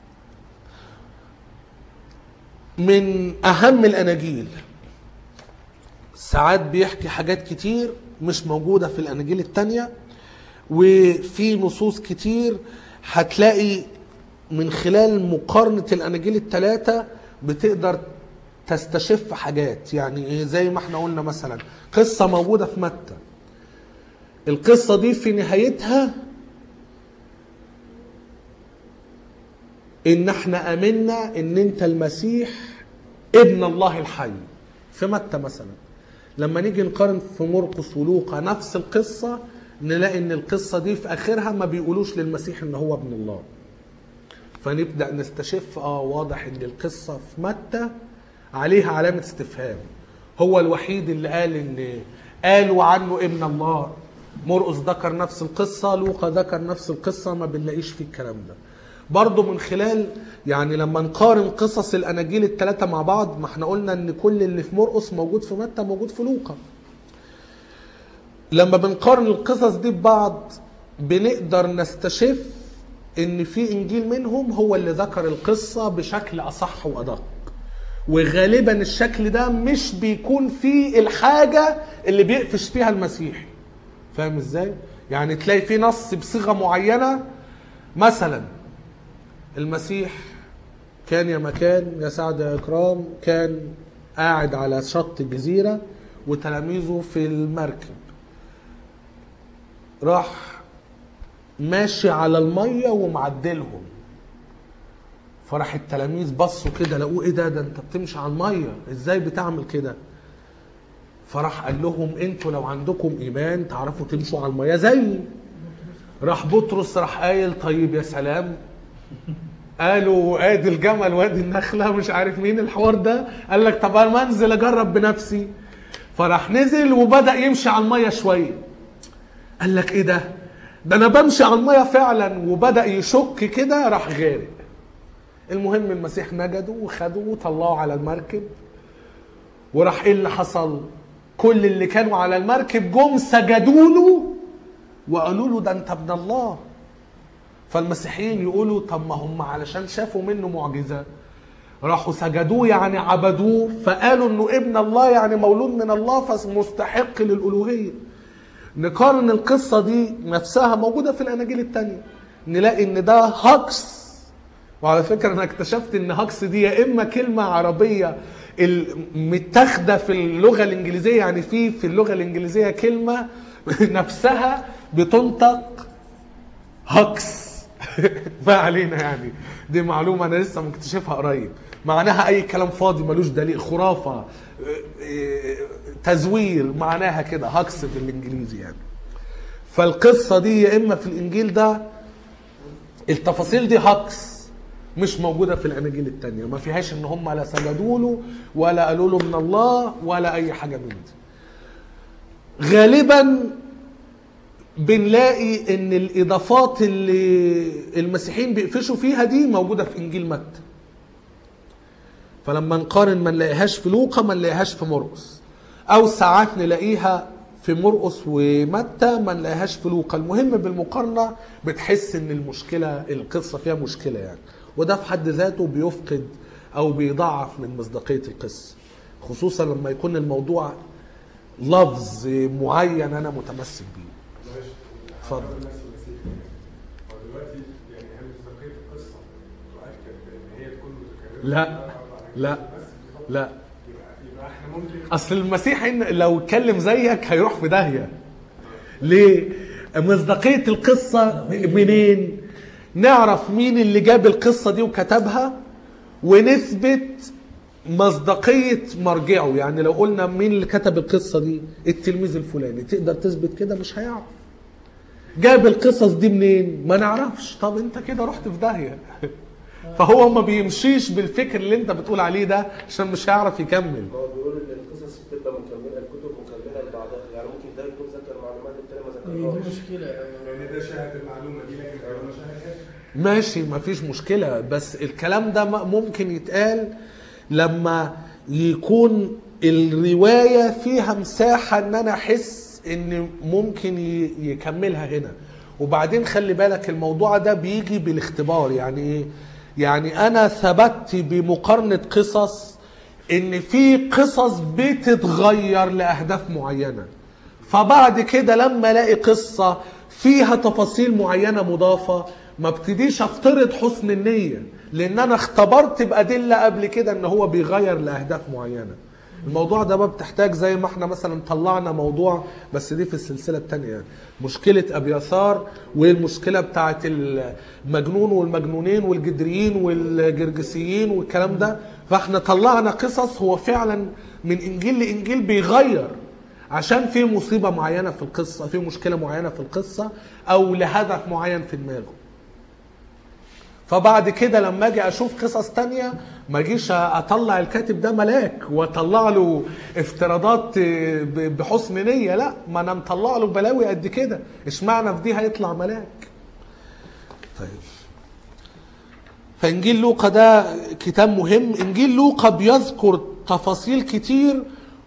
من أهم الأناجيل ساعات بيحكي حاجات كتير مش موجودة في الأناجيل التانية وفي نصوص كتير هتلاقي من خلال مقارنة الأناجيل التلاتة بتقدر تستشف حاجات يعني إيه زي ما احنا قلنا مثلا قصة موجودة في متى القصة دي في نهايتها ان احنا امنا ان انت المسيح ابن الله الحي في متى مثلا لما نيجي نقارن في مرقس ولوقا نفس القصة نلاقي ان القصة دي في اخرها ما بيقولوش للمسيح ان هو ابن الله فنبدأ نستشف اه واضح ان القصة في متى عليها علامة استفهام هو الوحيد اللي قال ان قالوا عنه ابن الله مرقس ذكر نفس القصة لوقا ذكر نفس القصة ما بنلاقيش فيه الكلام ده برضه من خلال يعني لما نقارن قصص الاناجيل الثلاثه مع بعض ما احنا قلنا ان كل اللي في مرقس موجود في متى موجود في لوقا لما بنقارن القصص دي ببعض بنقدر نستشف ان في انجيل منهم هو اللي ذكر القصه بشكل اصح وادق وغالبا الشكل ده مش بيكون فيه الحاجه اللي بيقفش فيها المسيح فاهم ازاي يعني تلاقي في نص بصيغه معينه مثلا المسيح كان يا مكان يا سعد يا اكرام كان قاعد على شط الجزيره وتلاميذه في المركب راح ماشي على الميه ومعدلهم فراح التلاميذ بصوا كده لقوه ايه ده ده انت بتمشي على الميه ازاي بتعمل كده فراح قال لهم انتوا لو عندكم ايمان تعرفوا تمشوا على الميه زيي راح بطرس راح قايل طيب يا سلام قالوا ادي الجمل وادي النخله مش عارف مين الحوار ده قال لك طب انا انزل اجرب بنفسي فراح نزل وبدا يمشي على الميه شويه قال لك ايه ده ده انا بمشي على الميه فعلا وبدا يشك كده راح غارق المهم المسيح نجده وخده وطلعه على المركب وراح ايه اللي حصل كل اللي كانوا على المركب جم سجدوا له وقالوا له ده انت ابن الله فالمسيحيين يقولوا طب ما هم علشان شافوا منه معجزه راحوا سجدوه يعني عبدوه فقالوا انه ابن الله يعني مولود من الله فمستحق للالوهيه نقارن القصه دي نفسها موجوده في الاناجيل التانية نلاقي ان ده هكس وعلى فكره انا اكتشفت ان هكس دي يا اما كلمه عربيه ال- متاخده في اللغه الانجليزيه يعني في في اللغه الانجليزيه كلمه نفسها بتنطق هكس ما علينا يعني دي معلومه انا لسه مكتشفها قريب معناها اي كلام فاضي ملوش دليل خرافه اه، اه، تزوير معناها كده هكس بالانجليزي يعني فالقصه دي يا اما في الانجيل ده التفاصيل دي هكس مش موجوده في الاناجيل التانية ما فيهاش ان هم لا سجدوا له ولا قالوا له من الله ولا اي حاجه من دي غالبا بنلاقي ان الاضافات اللي المسيحيين بيقفشوا فيها دي موجوده في انجيل متى فلما نقارن ما نلاقيهاش في لوقا ما نلاقيهاش في مرقس او ساعات نلاقيها في مرقس ومتى ما نلاقيهاش في لوقا المهم بالمقارنه بتحس ان المشكله القصه فيها مشكله يعني وده في حد ذاته بيفقد او بيضعف من مصداقيه القصه خصوصا لما يكون الموضوع لفظ معين انا متمسك بيه معلش اتفضل. هقول نفس المسيح هو دلوقتي يعني هل مصداقية القصة تؤكد بأن هي تكون متكررة لا. في أربع أناجيل لا. بس بفضل؟ لا يبقى يبقى احنا ممكن اصل المسيح إن لو اتكلم زيك هيروح في داهيه ليه مصداقيه القصه منين نعرف مين اللي جاب القصه دي وكتبها ونثبت مصداقيه مرجعه يعني لو قلنا مين اللي كتب القصه دي التلميذ الفلاني تقدر تثبت كده مش هيعرف جاب القصص دي منين ما نعرفش طب انت كده رحت في داهيه فهو ما بيمشيش بالفكر اللي انت بتقول عليه ده عشان مش هيعرف يكمل هو بيقول ان القصص بتبقى مكمله الكتب مكمله لبعضها يعني ممكن ده يكون ذكر معلومات التاني ما هي دي ذكرهاش مشكله يعني لأن ده شاهد المعلومة دي لكن هو ما شاهدهاش ماشي مفيش مشكلة بس الكلام ده م- ممكن يتقال لما يكون الرواية فيها مساحة ان انا احس ان ممكن ي- يكملها هنا وبعدين خلي بالك الموضوع ده بيجي بالاختبار يعني ايه يعني انا ثبت بمقارنة قصص ان في قصص بتتغير لاهداف معينة فبعد كده لما الاقي قصه فيها تفاصيل معينه مضافه ما ابتديش افترض حسن النيه لان انا اختبرت بادله قبل كده ان هو بيغير لاهداف معينه الموضوع ده بقى بتحتاج زي ما احنا مثلا طلعنا موضوع بس دي في السلسله الثانيه يعني مشكله ابيثار والمشكله بتاعت المجنون والمجنونين والجدريين والجرجسيين والكلام ده فاحنا طلعنا قصص هو فعلا من انجيل لانجيل بيغير عشان في مصيبة معينة في القصة في مشكلة معينة في القصة أو لهدف معين في دماغه فبعد كده لما اجي اشوف قصص تانية ما اجيش اطلع الكاتب ده ملاك واطلع له افتراضات ب- بحسن نية لا ما انا مطلع له بلاوي قد كده اشمعنى في دي هيطلع ملاك طيب فانجيل لوقا ده كتاب مهم انجيل لوقا بيذكر تفاصيل كتير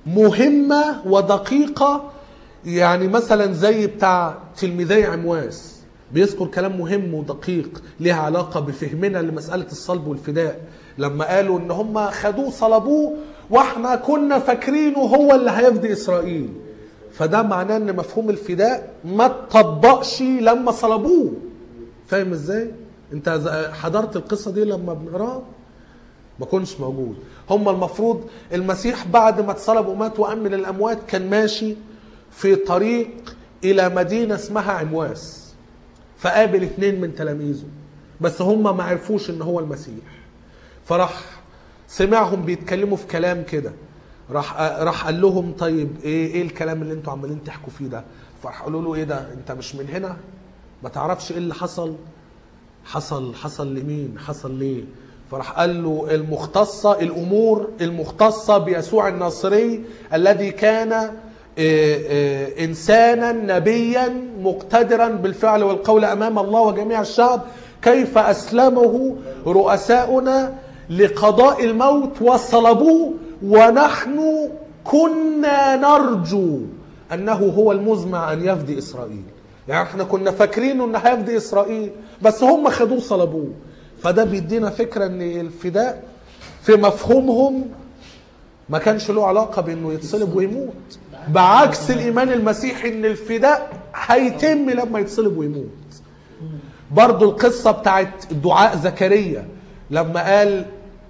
مهمة ودقيقة يعني مثلا زي بتاع تلميذي عمواس بيذكر كلام مهم ودقيق ليها علاقة بفهمنا لمسألة الصلب والفداء لما قالوا ان هم خدوه صلبوه واحنا كنا فاكرينه هو اللي هيفدي اسرائيل فده معناه ان مفهوم الفداء ما اتطبقش لما صلبوه فاهم ازاي انت ز- حضرت القصه دي لما بنقراها ما كنتش موجود هم المفروض المسيح بعد ما اتصلب ومات وامن الاموات كان ماشي في طريق الى مدينه اسمها عمواس فقابل اتنين من تلاميذه بس هم ما عرفوش ان هو المسيح فراح سمعهم بيتكلموا في كلام كده راح راح قال لهم طيب ايه ايه الكلام اللي انتوا عمالين تحكوا فيه ده فراح قالوا له ايه ده انت مش من هنا ما تعرفش ايه اللي حصل حصل حصل لمين حصل ليه فراح قال له المختصة الأمور المختصة بيسوع الناصري الذي كان آه، آه، إنسانا نبيا مقتدرا بالفعل والقول أمام الله وجميع الشعب كيف أسلمه رؤساؤنا لقضاء الموت وصلبوه ونحن كنا نرجو أنه هو المزمع أن يفدي إسرائيل يعني احنا كنا فاكرين انه هيفدي اسرائيل بس هم خدوه صلبوه فده بيدينا فكره ان الفداء في مفهومهم ما كانش له علاقه بانه يتصلب ويموت بعكس الايمان المسيحي ان الفداء هيتم لما يتصلب ويموت برضو القصه بتاعت دعاء زكريا لما قال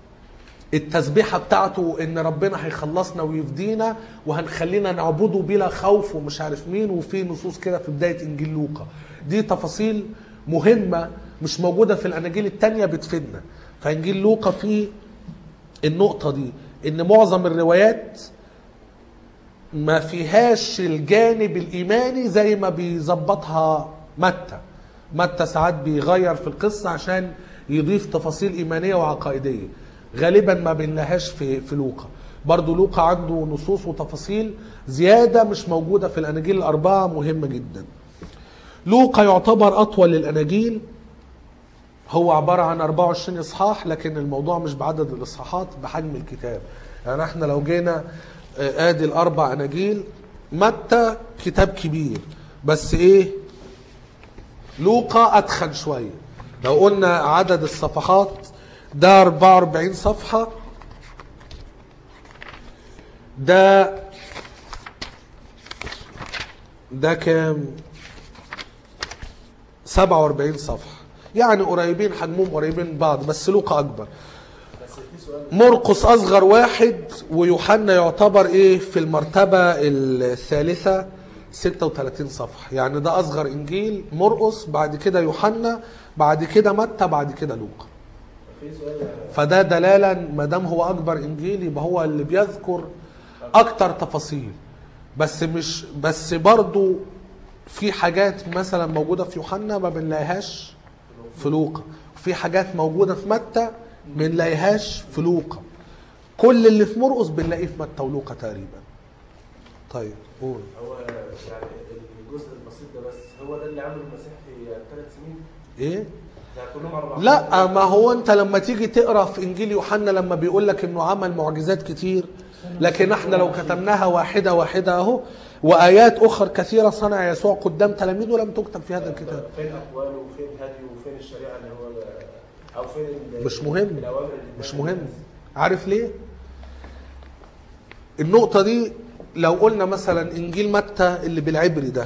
التسبيحه بتاعته ان ربنا هيخلصنا ويفدينا وهنخلينا نعبده بلا خوف ومش عارف مين وفي نصوص كده في بدايه انجيل لوقا دي تفاصيل مهمه مش موجوده في الاناجيل التانية بتفيدنا فانجيل لوقا فيه النقطه دي ان معظم الروايات ما فيهاش الجانب الايماني زي ما بيظبطها متى متى ساعات بيغير في القصه عشان يضيف تفاصيل ايمانيه وعقائديه غالبا ما بنلاقيهاش في في لوقا برضو لوقا عنده نصوص وتفاصيل زياده مش موجوده في الاناجيل الاربعه مهمه جدا لوقا يعتبر اطول الاناجيل هو عبارة عن 24 إصحاح لكن الموضوع مش بعدد الإصحاحات بحجم الكتاب يعني احنا لو جينا آه، ادي الأربع أناجيل متى كتاب كبير بس إيه لوقا أتخن شوية لو قلنا عدد الصفحات ده 44 صفحة ده ده كام 47 صفحة يعني قريبين حجمهم قريبين من بعض بس لوقا أكبر بس في سؤال مرقس أصغر واحد ويوحنا يعتبر إيه في المرتبة الثالثة 36 صفحة يعني ده أصغر إنجيل مرقس بعد كده يوحنا بعد كده متى بعد كده لوقا في سؤال فده دلالا ما دام هو اكبر انجيل يبقى هو اللي بيذكر اكتر تفاصيل بس مش بس برضو في حاجات مثلا موجوده في يوحنا ما بنلاقيهاش في لوقا في حاجات موجوده في متى ما بنلاقيهاش في لوقا كل اللي في مرقس بنلاقيه في متى ولوقا تقريبا طيب قول هو يعني الجزء البسيط ده بس هو ده اللي عمله المسيح في ثلاث سنين ايه يعني كلهم اربع لا ما هو انت لما تيجي تقرا في انجيل يوحنا لما بيقول لك انه عمل معجزات كتير لكن احنا لو كتبناها واحده واحده اهو وايات اخرى كثيره صنع يسوع قدام تلاميذه لم تكتب في هذا الكتاب فين اقواله وفين هديه وفين الشريعه اللي هو او فين ال- مش مهم الأوامر اللي مش اداها مهم للناس؟ عارف ليه النقطه دي لو قلنا مثلا انجيل متى اللي بالعبري ده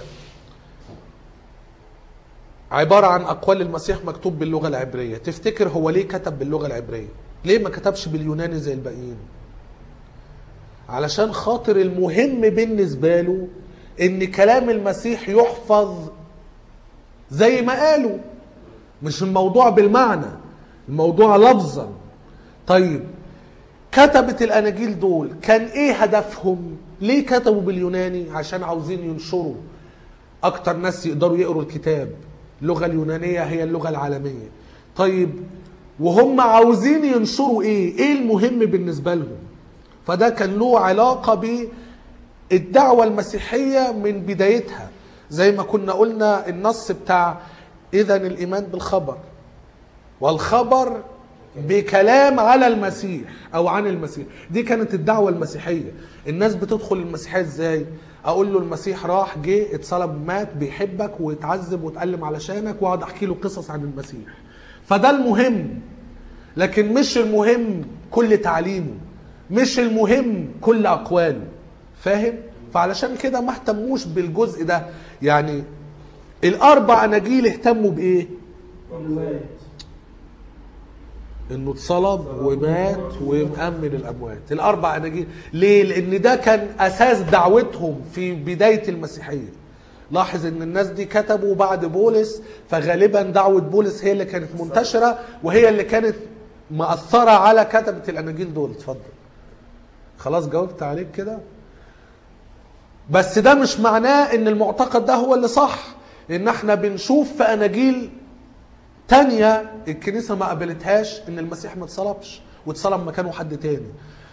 عبارة عن أقوال المسيح مكتوب باللغة العبرية تفتكر هو ليه كتب باللغة العبرية ليه ما كتبش باليوناني زي الباقيين علشان خاطر المهم بالنسبة له ان كلام المسيح يحفظ زي ما قالوا مش الموضوع بالمعنى الموضوع لفظا طيب كتبت الاناجيل دول كان ايه هدفهم ليه كتبوا باليوناني عشان عاوزين ينشروا اكتر ناس يقدروا يقروا الكتاب اللغه اليونانيه هي اللغه العالميه طيب وهم عاوزين ينشروا ايه ايه المهم بالنسبه لهم فده كان له علاقه بالدعوه المسيحيه من بدايتها زي ما كنا قلنا النص بتاع اذا الايمان بالخبر والخبر بكلام على المسيح او عن المسيح دي كانت الدعوه المسيحيه الناس بتدخل المسيحيه ازاي اقول له المسيح راح جه اتصلب مات بيحبك واتعذب واتألم علشانك واقعد احكي له قصص عن المسيح فده المهم لكن مش المهم كل تعليمه مش المهم كل اقواله فاهم فعلشان كده ما اهتموش بالجزء ده يعني الاربع اناجيل اهتموا بايه الرواية. انه اتصلب ومات ومأمن الاموات الاربع اناجيل ليه لان ده كان اساس دعوتهم في بدايه المسيحيه لاحظ ان الناس دي كتبوا بعد بولس فغالبا دعوه بولس هي اللي كانت منتشره وهي اللي كانت مأثره على كتبه الاناجيل دول اتفضل خلاص جاوبت عليك كده بس ده مش معناه ان المعتقد ده هو اللي صح لان احنا بنشوف في اناجيل تانية الكنيسة ما قبلتهاش ان المسيح ما اتصلبش واتصلب مكانه حد تاني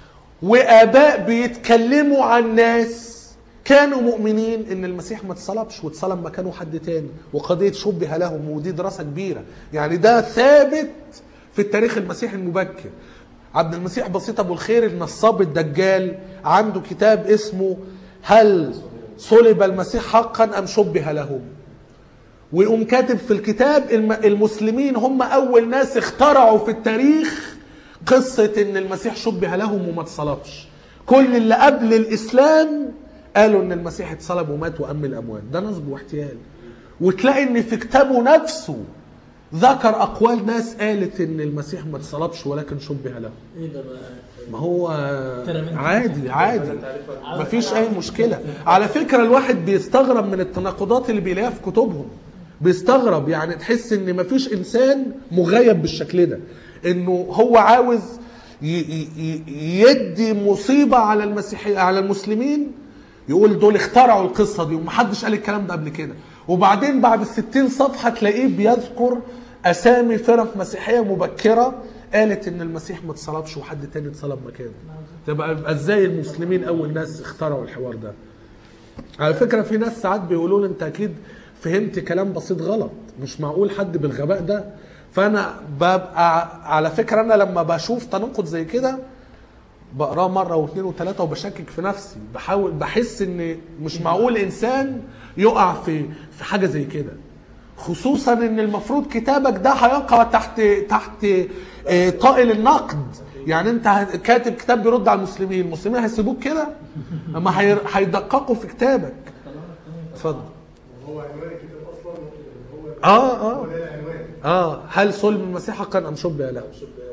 واباء بيتكلموا عن ناس كانوا مؤمنين ان المسيح ما اتصلبش واتصلب مكانه حد تاني وقضية شبه لهم ودي دراسة كبيرة يعني ده ثابت في التاريخ المسيحي المبكر عبد المسيح بسيط ابو الخير النصاب الدجال عنده كتاب اسمه هل صلب المسيح حقا ام شبه لهم ويقوم كاتب في الكتاب الم- المسلمين هم اول ناس اخترعوا في التاريخ قصة ان المسيح شبه لهم وما اتصلبش كل اللي قبل الاسلام قالوا ان المسيح اتصلب ومات وام الاموات ده نصب واحتيال وتلاقي ان في كتابه نفسه ذكر اقوال ناس قالت ان المسيح ما اتصلبش ولكن شبه له ايه ده بقى ما هو ترى عادي عادي مفيش اي مشكله على فكره الواحد بيستغرب من التناقضات اللي بيلاقيها في كتبهم بيستغرب يعني تحس ان مفيش انسان مغيب بالشكل ده انه هو عاوز ي- ي- ي- يدي مصيبه على المسيحيه على المسلمين يقول دول اخترعوا القصه دي ومحدش قال الكلام ده قبل كده وبعدين بعد الستين صفحه تلاقيه بيذكر اسامي فرق مسيحيه مبكره قالت ان المسيح ما اتصلبش وحد تاني اتصلب مكانه تبقى يبقى ازاي المسلمين اول ناس اخترعوا الحوار ده على فكره في ناس ساعات بيقولوا لي انت اكيد فهمت كلام بسيط غلط مش معقول حد بالغباء ده فانا ببقى على فكره انا لما بشوف تناقض زي كده بقراه مره واثنين وثلاثه وبشكك في نفسي بحاول بحس ان مش معقول انسان يقع في في حاجه زي كده خصوصا ان المفروض كتابك ده هيقع تحت تحت آه، طائل النقد يعني انت ه- كاتب كتاب بيرد على المسلمين المسلمين هيسيبوك كده اما هي- هيدققوا في كتابك اتفضل وهو عنوان الكتاب اصلا هو اه اه هو ده العنوان اه هل صلب المسيح حقا ام شبه له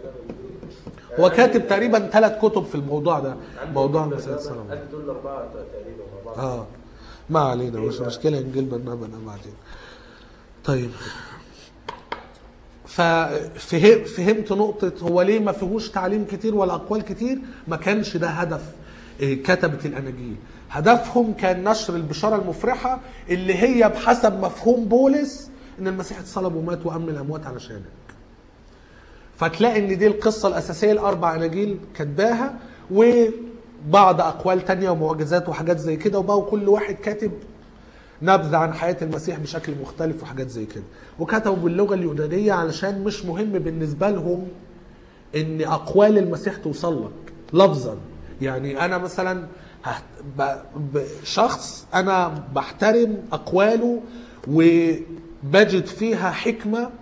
هو كاتب تقريبا ثلاث كتب في الموضوع ده موضوع المسيح صلى الله عليه وسلم. قد دول اربعه تقريبا مع بعض اه ما علينا مش مشكله نجيب برنامج بعدين طيب ففهم فهمت نقطة هو ليه ما فيهوش تعليم كتير ولا أقوال كتير ما كانش ده هدف آه، كتبة الأناجيل هدفهم كان نشر البشارة المفرحة اللي هي بحسب مفهوم بولس إن المسيح اتصلب ومات وأم الأموات علشانك فتلاقي ان دي القصه الاساسيه الاربع اناجيل كاتباها وبعض اقوال تانية ومعجزات وحاجات زي كده وبقوا كل واحد كاتب نبذه عن حياه المسيح بشكل مختلف وحاجات زي كده وكتبوا باللغه اليونانيه علشان مش مهم بالنسبه لهم ان اقوال المسيح توصل لك لفظا يعني انا مثلا هت- ب- ب- شخص انا بحترم اقواله وبجد فيها حكمه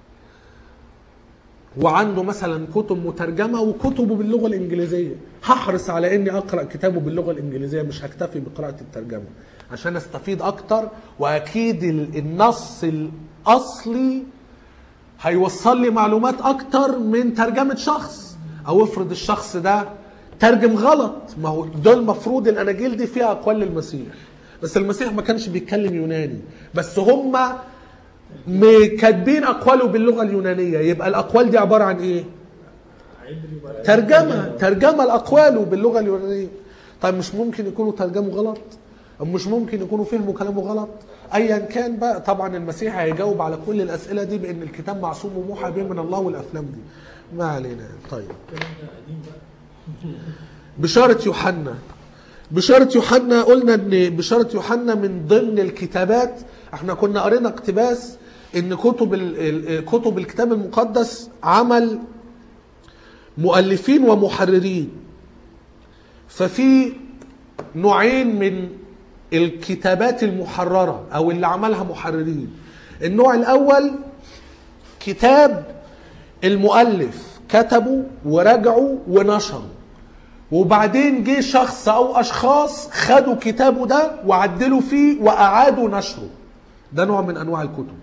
وعنده مثلا كتب مترجمه وكتبه باللغه الانجليزيه هحرص على اني اقرا كتابه باللغه الانجليزيه مش هكتفي بقراءه الترجمه عشان استفيد اكتر واكيد ال- النص الاصلي هيوصل لي معلومات اكتر من ترجمه شخص او افرض الشخص ده ترجم غلط ما هو دول المفروض الاناجيل دي فيها اقوال للمسيح بس المسيح ما كانش بيتكلم يوناني بس هم م- كاتبين اقواله باللغه اليونانيه يبقى الاقوال دي عباره عن ايه عبري وبعد- ترجمه ترجمه الاقوال باللغه اليونانيه طيب مش ممكن يكونوا ترجموا غلط مش ممكن يكونوا فهموا كلامه غلط ايا كان بقى طبعا المسيح هيجاوب على كل الاسئله دي بان الكتاب معصوم وموحى به من الله والافلام دي ما علينا طيب الكلام ده قديم بقى بشارة يوحنا بشارة يوحنا قلنا ان بشارة يوحنا من ضمن الكتابات احنا كنا قرينا اقتباس ان كتب ال- ال- كتب الكتاب المقدس عمل مؤلفين ومحررين ففي نوعين من الكتابات المحررة او اللي عملها محررين النوع الاول كتاب المؤلف كتبوا ورجعوا ونشروا وبعدين جه شخص او اشخاص خدوا كتابه ده وعدلوا فيه واعادوا نشره ده نوع من انواع الكتب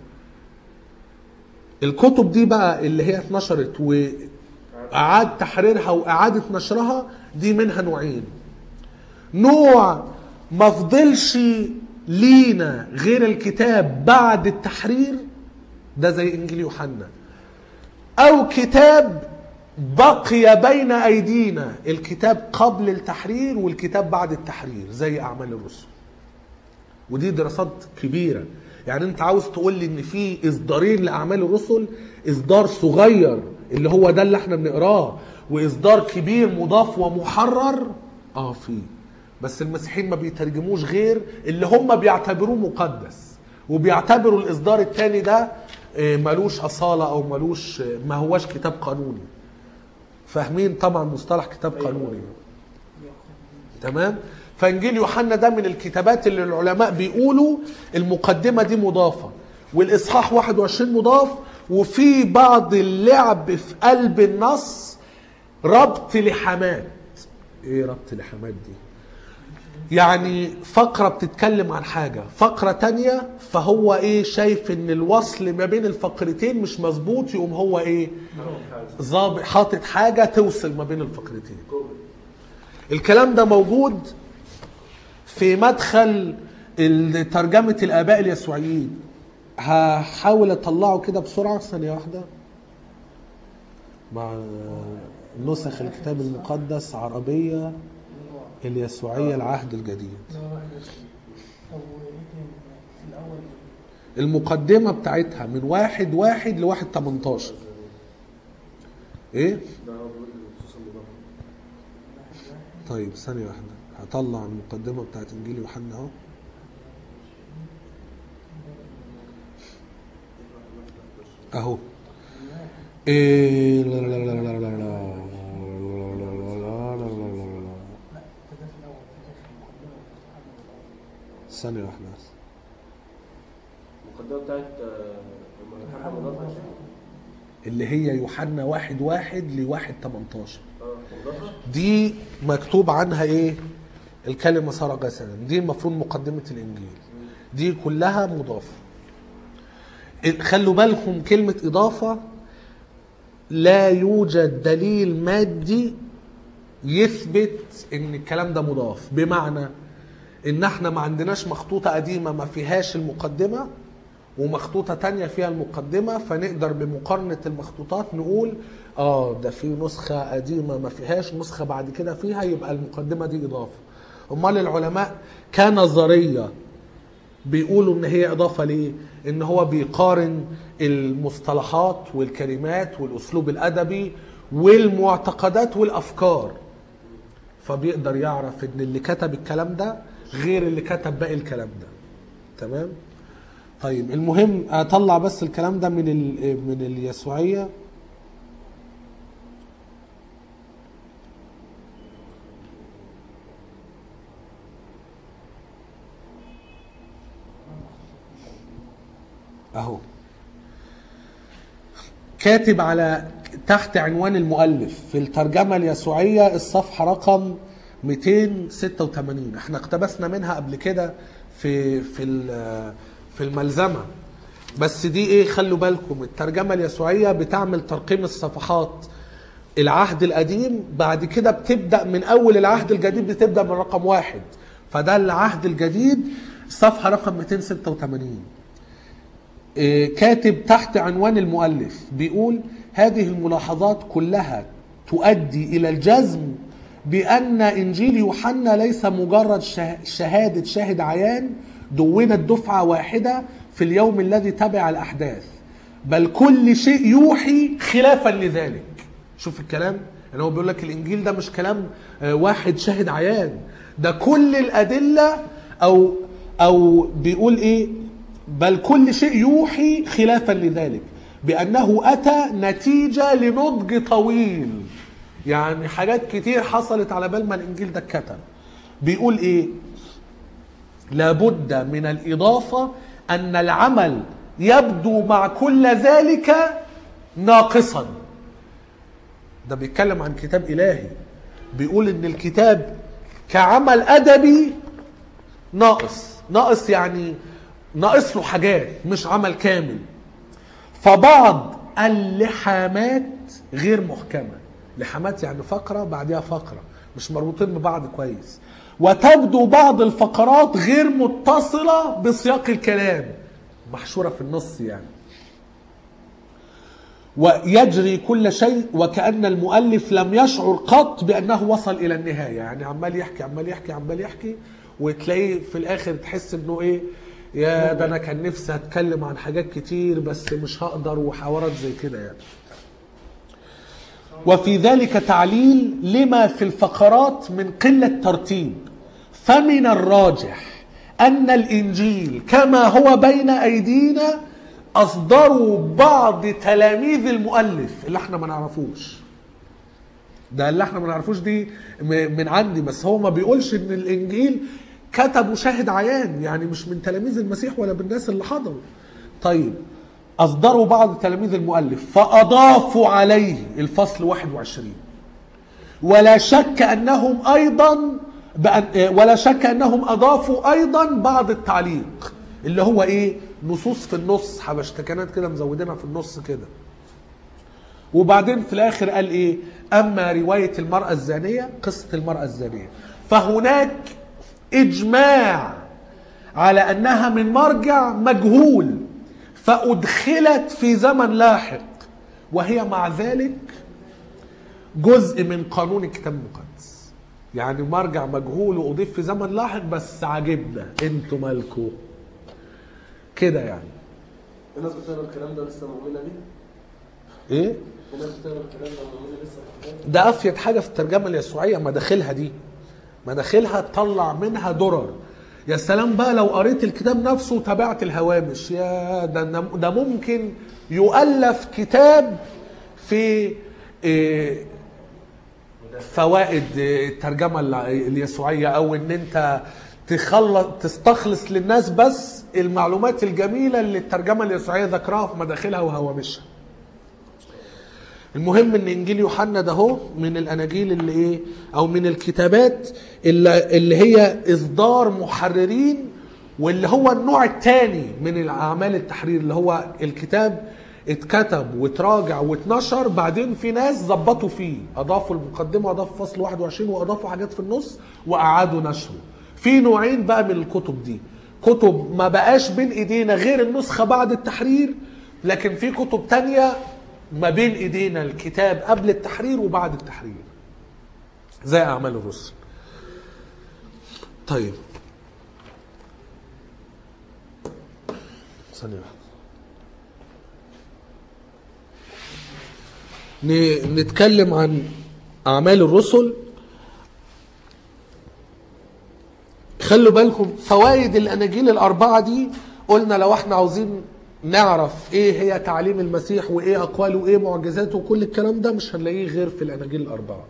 الكتب دي بقى اللي هي اتنشرت واعاد تحريرها واعاده نشرها دي منها نوعين نوع ما فضلش لينا غير الكتاب بعد التحرير ده زي انجيل يوحنا او كتاب بقي بين ايدينا الكتاب قبل التحرير والكتاب بعد التحرير زي اعمال الرسل ودي دراسات كبيره يعني انت عاوز تقول لي ان في اصدارين لاعمال الرسل اصدار صغير اللي هو ده اللي احنا بنقراه واصدار كبير مضاف ومحرر اه في بس المسيحيين ما بيترجموش غير اللي هم بيعتبروه مقدس وبيعتبروا الاصدار الثاني ده آه، ملوش اصاله او ملوش آه، ما هواش كتاب قانوني فاهمين طبعا مصطلح كتاب قانوني تمام فانجيل يوحنا ده من الكتابات اللي العلماء بيقولوا المقدمه دي مضافه والاصحاح 21 مضاف وفي بعض اللعب في قلب النص ربط لحمات ايه ربط لحمات دي يعني فقرة بتتكلم عن حاجة فقرة تانية فهو ايه شايف ان الوصل ما بين الفقرتين مش مظبوط يقوم هو ايه ظابط حاطط حاجة توصل ما بين الفقرتين الكلام ده موجود في مدخل ال- ترجمة الآباء اليسوعيين هحاول أطلعه كده بسرعة ثانية واحدة مع نسخ الكتاب المقدس عربية اليسوعية العهد الجديد لا واحد وعشرين. او ايه تاني في الاول المقدمة بتاعتها من واحد واحد لواحد 18 ايه؟ ده هو بيقول خصوصا مضاف طيب ثانية واحدة هطلع المقدمة بتاعت انجيل يوحنا اهو اهو إيه لا لا لا لا لا لا لا لا لا لا لا لا لا لا لا لا. ده في الاول في الاخر مقدمه ثانية واحدة بس المقدمه بتاعت آه، لما محمد مضاف عشان اللي هي يوحنا واحد واحد لواحد 18 اه مضافه دي مكتوب عنها ايه الكلمة صار جسدا دي المفروض مقدمة الانجيل دي كلها مضافة خلوا بالكم كلمة اضافة لا يوجد دليل مادي يثبت ان الكلام ده مضاف بمعنى ان احنا ما عندناش مخطوطة قديمة ما فيهاش المقدمة ومخطوطة تانية فيها المقدمة فنقدر بمقارنة المخطوطات نقول اه ده في نسخة قديمة ما فيهاش نسخة بعد كده فيها يبقى المقدمة دي إضافة أمال العلماء كنظرية بيقولوا ان هي اضافه ليه ان هو بيقارن المصطلحات والكلمات والاسلوب الادبي والمعتقدات والافكار فبيقدر يعرف ان اللي كتب الكلام ده غير اللي كتب باقي الكلام ده تمام طيب المهم اطلع بس الكلام ده من ال- من اليسوعيه اهو كاتب على تحت عنوان المؤلف في الترجمة اليسوعية الصفحة رقم 286 احنا اقتبسنا منها قبل كده في في ال- في الملزمة بس دي ايه خلوا بالكم الترجمة اليسوعية بتعمل ترقيم الصفحات العهد القديم بعد كده بتبدأ من أول العهد الجديد بتبدأ من رقم واحد فده العهد الجديد صفحة رقم 286 إيه، كاتب تحت عنوان المؤلف بيقول هذه الملاحظات كلها تؤدي إلى الجزم بأن إنجيل يوحنا ليس مجرد شه- شهادة شاهد عيان دونت دفعة واحدة في اليوم الذي تبع الأحداث بل كل شيء يوحي خلافا لذلك شوف الكلام يعني هو بيقول لك الإنجيل ده مش كلام آه، واحد شاهد عيان ده كل الأدلة أو أو بيقول إيه بل كل شيء يوحي خلافا لذلك بأنه أتى نتيجة لنضج طويل يعني حاجات كتير حصلت على بال ما الإنجيل ده اتكتب بيقول إيه لابد من الإضافة أن العمل يبدو مع كل ذلك ناقصا ده بيتكلم عن كتاب إلهي بيقول إن الكتاب كعمل أدبي ناقص ناقص يعني ناقص له حاجات مش عمل كامل فبعض اللحامات غير محكمة لحامات يعني فقرة بعدها فقرة مش مربوطين ببعض كويس وتبدو بعض الفقرات غير متصلة بسياق الكلام محشورة في النص يعني ويجري كل شيء وكأن المؤلف لم يشعر قط بأنه وصل إلى النهاية يعني عمال يحكي عمال يحكي عمال يحكي وتلاقيه في الآخر تحس إنه إيه يا ده أنا كان نفسي أتكلم عن حاجات كتير بس مش هقدر وحوارات زي كده يعني وفي ذلك تعليل لما في الفقرات من قلة ترتيب فمن الراجح أن الإنجيل كما هو بين أيدينا أصدروا بعض تلاميذ المؤلف اللي احنا ما نعرفوش ده اللي احنا ما نعرفوش دي م- من عندي بس هو ما بيقولش ان الانجيل كتبوا شاهد عيان يعني مش من تلاميذ المسيح ولا بالناس اللي حضروا طيب اصدروا بعض تلاميذ المؤلف فاضافوا عليه الفصل 21 ولا شك انهم ايضا بأن ولا شك انهم اضافوا ايضا بعض التعليق اللي هو ايه نصوص في النص حبشتكنات كده مزودينها في النص كده وبعدين في الاخر قال ايه اما روايه المراه الزانيه قصه المراه الزانيه فهناك اجماع على انها من مرجع مجهول فادخلت في زمن لاحق وهي مع ذلك جزء من قانون الكتاب المقدس يعني مرجع مجهول واضيف في زمن لاحق بس عاجبنا انتوا مالكوا كده يعني الناس بتقرا الكلام ده لسه مؤمنه بيه؟ ايه الناس بتقرا الكلام ده مؤمنه لسه بالكتاب؟ ده افيد حاجه في الترجمه اليسوعيه مداخلها دي مداخلها تطلع منها درر يا سلام بقى لو قريت الكتاب نفسه وتابعت الهوامش يا ده ده ممكن يؤلف كتاب في إيه، فوائد الترجمه اليسوعيه او ان انت تخلص تستخلص للناس بس المعلومات الجميله اللي الترجمه اليسوعيه ذكرها في مداخلها وهوامشها المهم ان انجيل يوحنا ده هو من الاناجيل اللي ايه او من الكتابات اللي, اللي هي اصدار محررين واللي هو النوع الثاني من الاعمال التحرير اللي هو الكتاب اتكتب وتراجع واتنشر بعدين في ناس ظبطوا فيه اضافوا المقدمه واضافوا فصل 21 واضافوا حاجات في النص واعادوا نشره في نوعين بقى من الكتب دي كتب ما بقاش بين ايدينا غير النسخه بعد التحرير لكن في كتب تانية ما بين ايدينا الكتاب قبل التحرير وبعد التحرير زي اعمال الرسل طيب ثانية واحدة ن- نتكلم عن أعمال الرسل خلوا بالكم فوائد الأناجيل الأربعة دي قلنا لو احنا عاوزين نعرف ايه هي تعليم المسيح وايه اقواله وايه معجزاته وكل الكلام ده مش هنلاقيه غير في الاناجيل الاربعه.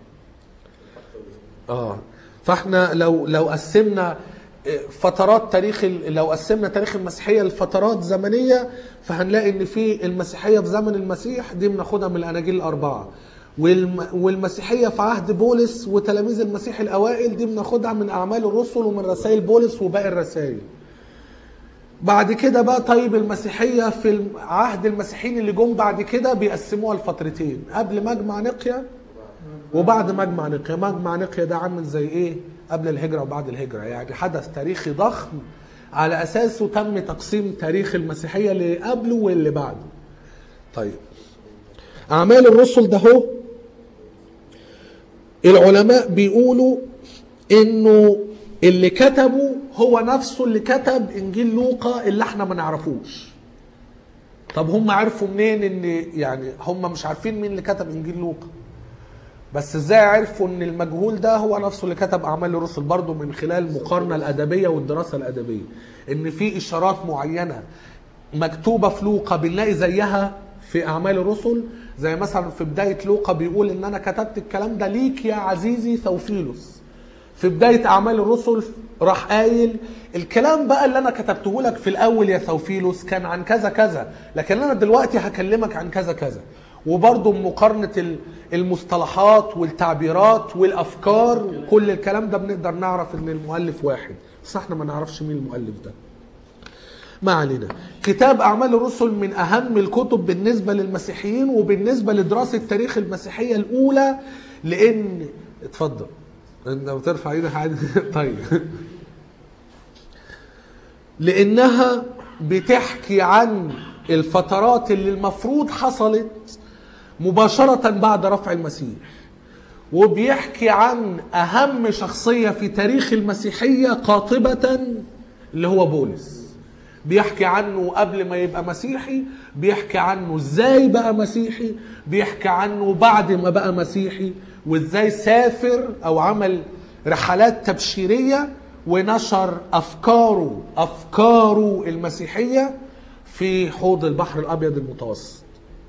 اه فاحنا لو لو قسمنا فترات تاريخ ال- لو قسمنا تاريخ المسيحيه لفترات زمنيه فهنلاقي ان في المسيحيه في زمن المسيح دي بناخدها من الاناجيل الاربعه والم- والمسيحيه في عهد بولس وتلاميذ المسيح الاوائل دي بناخدها من اعمال الرسل ومن رسائل بولس وباقي الرسائل بعد كده بقى طيب المسيحيه في عهد المسيحيين اللي جم بعد كده بيقسموها لفترتين قبل مجمع نقيا وبعد مجمع نقيا مجمع نقيا ده عامل زي ايه قبل الهجرة وبعد الهجرة يعني حدث تاريخي ضخم على أساسه تم تقسيم تاريخ المسيحية اللي قبله واللي بعده طيب أعمال الرسل ده هو العلماء بيقولوا انه اللي كتبه هو نفسه اللي كتب انجيل لوقا اللي احنا ما نعرفوش طب هم عرفوا منين ان يعني هم مش عارفين مين اللي كتب انجيل لوقا بس ازاي عرفوا ان المجهول ده هو نفسه اللي كتب اعمال الرسل برضه من خلال المقارنه الادبيه والدراسه الادبيه ان في اشارات معينه مكتوبه في لوقا بنلاقي زيها في اعمال الرسل زي مثلا في بدايه لوقا بيقول ان انا كتبت الكلام ده ليك يا عزيزي ثوفيلوس في بدايه اعمال الرسل راح قايل الكلام بقى اللي انا كتبته لك في الاول يا ثوفيلوس كان عن كذا كذا لكن انا دلوقتي هكلمك عن كذا كذا وبرضه مقارنه ال- المصطلحات والتعبيرات والافكار كل الكلام ده بنقدر نعرف ان المؤلف واحد بس احنا ما نعرفش مين المؤلف ده ما علينا كتاب أعمال الرسل من أهم الكتب بالنسبة للمسيحيين وبالنسبة لدراسة تاريخ المسيحية الأولى لأن اتفضل انت بترفع ايدك عادي طيب لأنها بتحكي عن الفترات اللي المفروض حصلت مباشرة بعد رفع المسيح وبيحكي عن أهم شخصية في تاريخ المسيحية قاطبة اللي هو بولس بيحكي عنه قبل ما يبقى مسيحي بيحكي عنه ازاي بقى مسيحي بيحكي عنه بعد ما بقى مسيحي وازاي سافر او عمل رحلات تبشيرية ونشر افكاره افكاره المسيحية في حوض البحر الابيض المتوسط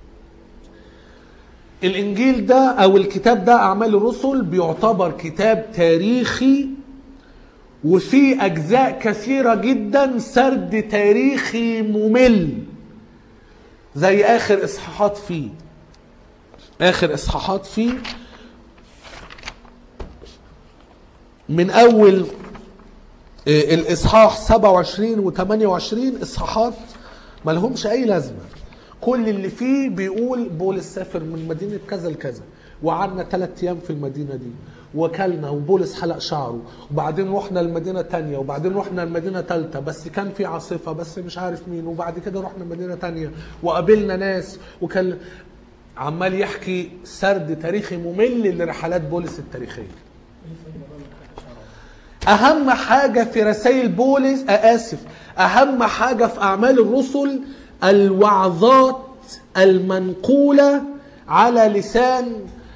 الانجيل ده او الكتاب ده اعمال الرسل بيعتبر كتاب تاريخي وفي اجزاء كثيره جدا سرد تاريخي ممل زي اخر اصحاحات فيه اخر اصحاحات فيه من اول آه، الاصحاح 27 و 28 اصحاحات ما لهمش اي لازمه كل اللي فيه بيقول بولس سافر من مدينه كذا لكذا وقعدنا ثلاث ايام في المدينه دي وكلنا وبولس حلق شعره وبعدين رحنا المدينه تانية وبعدين رحنا المدينه ثالثه بس كان في عاصفه بس مش عارف مين وبعد كده رحنا مدينه تانية وقابلنا ناس وكان عمال يحكي سرد تاريخي ممل لرحلات بولس التاريخيه اهم حاجه في رسائل بولس آه، اسف اهم حاجه في اعمال الرسل الوعظات المنقوله على لسان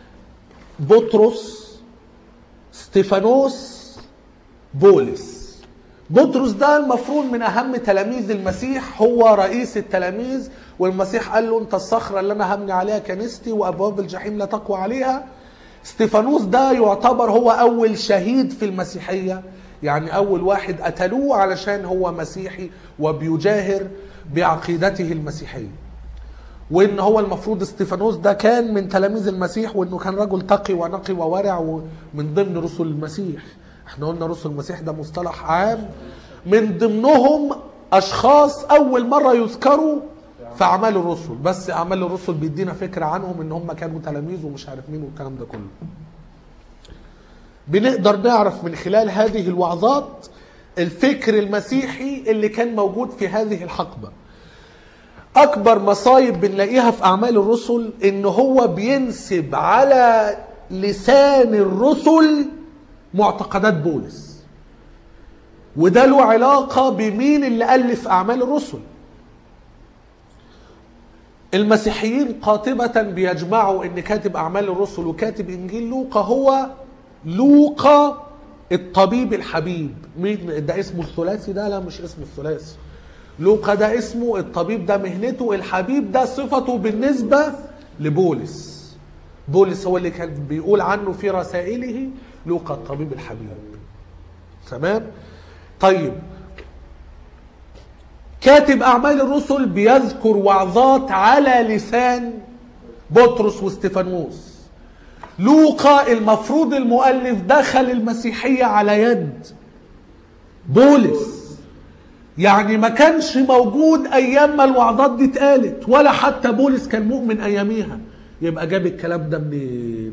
بطرس ستيفانوس بولس بطرس ده المفروض من اهم تلاميذ المسيح هو رئيس التلاميذ والمسيح قال له انت الصخره اللي انا هبني عليها كنيستي وابواب الجحيم لا تقوى عليها ستيفانوس ده يعتبر هو اول شهيد في المسيحيه يعني اول واحد قتلوه علشان هو مسيحي وبيجاهر بعقيدته المسيحيه وان هو المفروض استيفانوس ده كان من تلاميذ المسيح وانه كان رجل تقي ونقي وورع ومن ضمن رسل المسيح احنا قلنا رسل المسيح ده مصطلح عام من ضمنهم اشخاص اول مره يذكروا في اعمال الرسل بس اعمال الرسل بيدينا فكره عنهم ان هم كانوا تلاميذ ومش عارف مين والكلام ده كله بنقدر نعرف من خلال هذه الوعظات الفكر المسيحي اللي كان موجود في هذه الحقبه اكبر مصايب بنلاقيها في اعمال الرسل ان هو بينسب على لسان الرسل معتقدات بولس وده له علاقه بمين اللي الف اعمال الرسل المسيحيين قاطبة بيجمعوا ان كاتب اعمال الرسل وكاتب انجيل لوقا هو لوقا الطبيب الحبيب مين ده اسمه الثلاثي ده لا مش اسمه الثلاثي لوقا ده اسمه الطبيب ده مهنته الحبيب ده صفته بالنسبة لبولس بولس هو اللي كان بيقول عنه في رسائله لوقا الطبيب الحبيب تمام طيب كاتب اعمال الرسل بيذكر وعظات على لسان بطرس واستفانوس لوقا المفروض المؤلف دخل المسيحيه على يد بولس يعني ما كانش موجود ايام ما الوعظات دي اتقالت ولا حتى بولس كان مؤمن اياميها يبقى جاب الكلام ده منين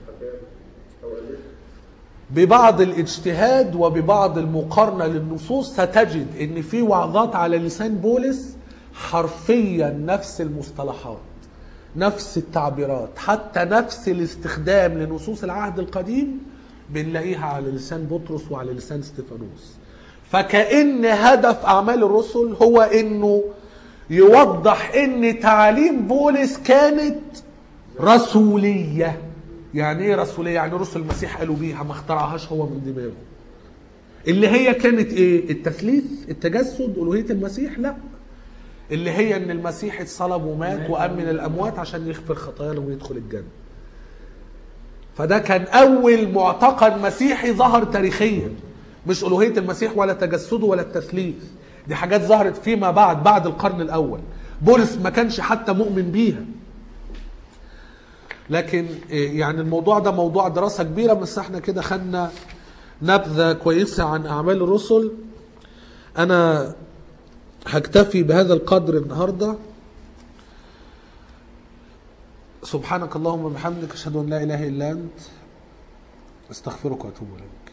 ببعض الاجتهاد وببعض المقارنة للنصوص ستجد ان في وعظات على لسان بولس حرفيا نفس المصطلحات نفس التعبيرات حتى نفس الاستخدام لنصوص العهد القديم بنلاقيها على لسان بطرس وعلى لسان استفانوس فكأن هدف أعمال الرسل هو إنه يوضح إن تعاليم بولس كانت رسولية يعني إيه رسولية؟ يعني رسل المسيح قالوا بيها ما اخترعهاش هو من دماغه اللي هي كانت إيه؟ التثليث التجسد ألوهية المسيح؟ لا اللي هي إن المسيح اتصلب ومات وقام من الأموات عشان يغفر خطايانا ويدخل الجنة فده كان أول معتقد مسيحي ظهر تاريخيا مش ألوهية المسيح ولا تجسده ولا التثليث دي حاجات ظهرت فيما بعد بعد القرن الأول بولس ما كانش حتى مؤمن بيها لكن إيه، يعني الموضوع ده موضوع دراسة كبيرة بس احنا كده خدنا نبذة كويسة عن أعمال الرسل أنا هكتفي بهذا القدر النهارده سبحانك اللهم وبحمدك اشهد ان لا اله الا انت استغفرك واتوب اليك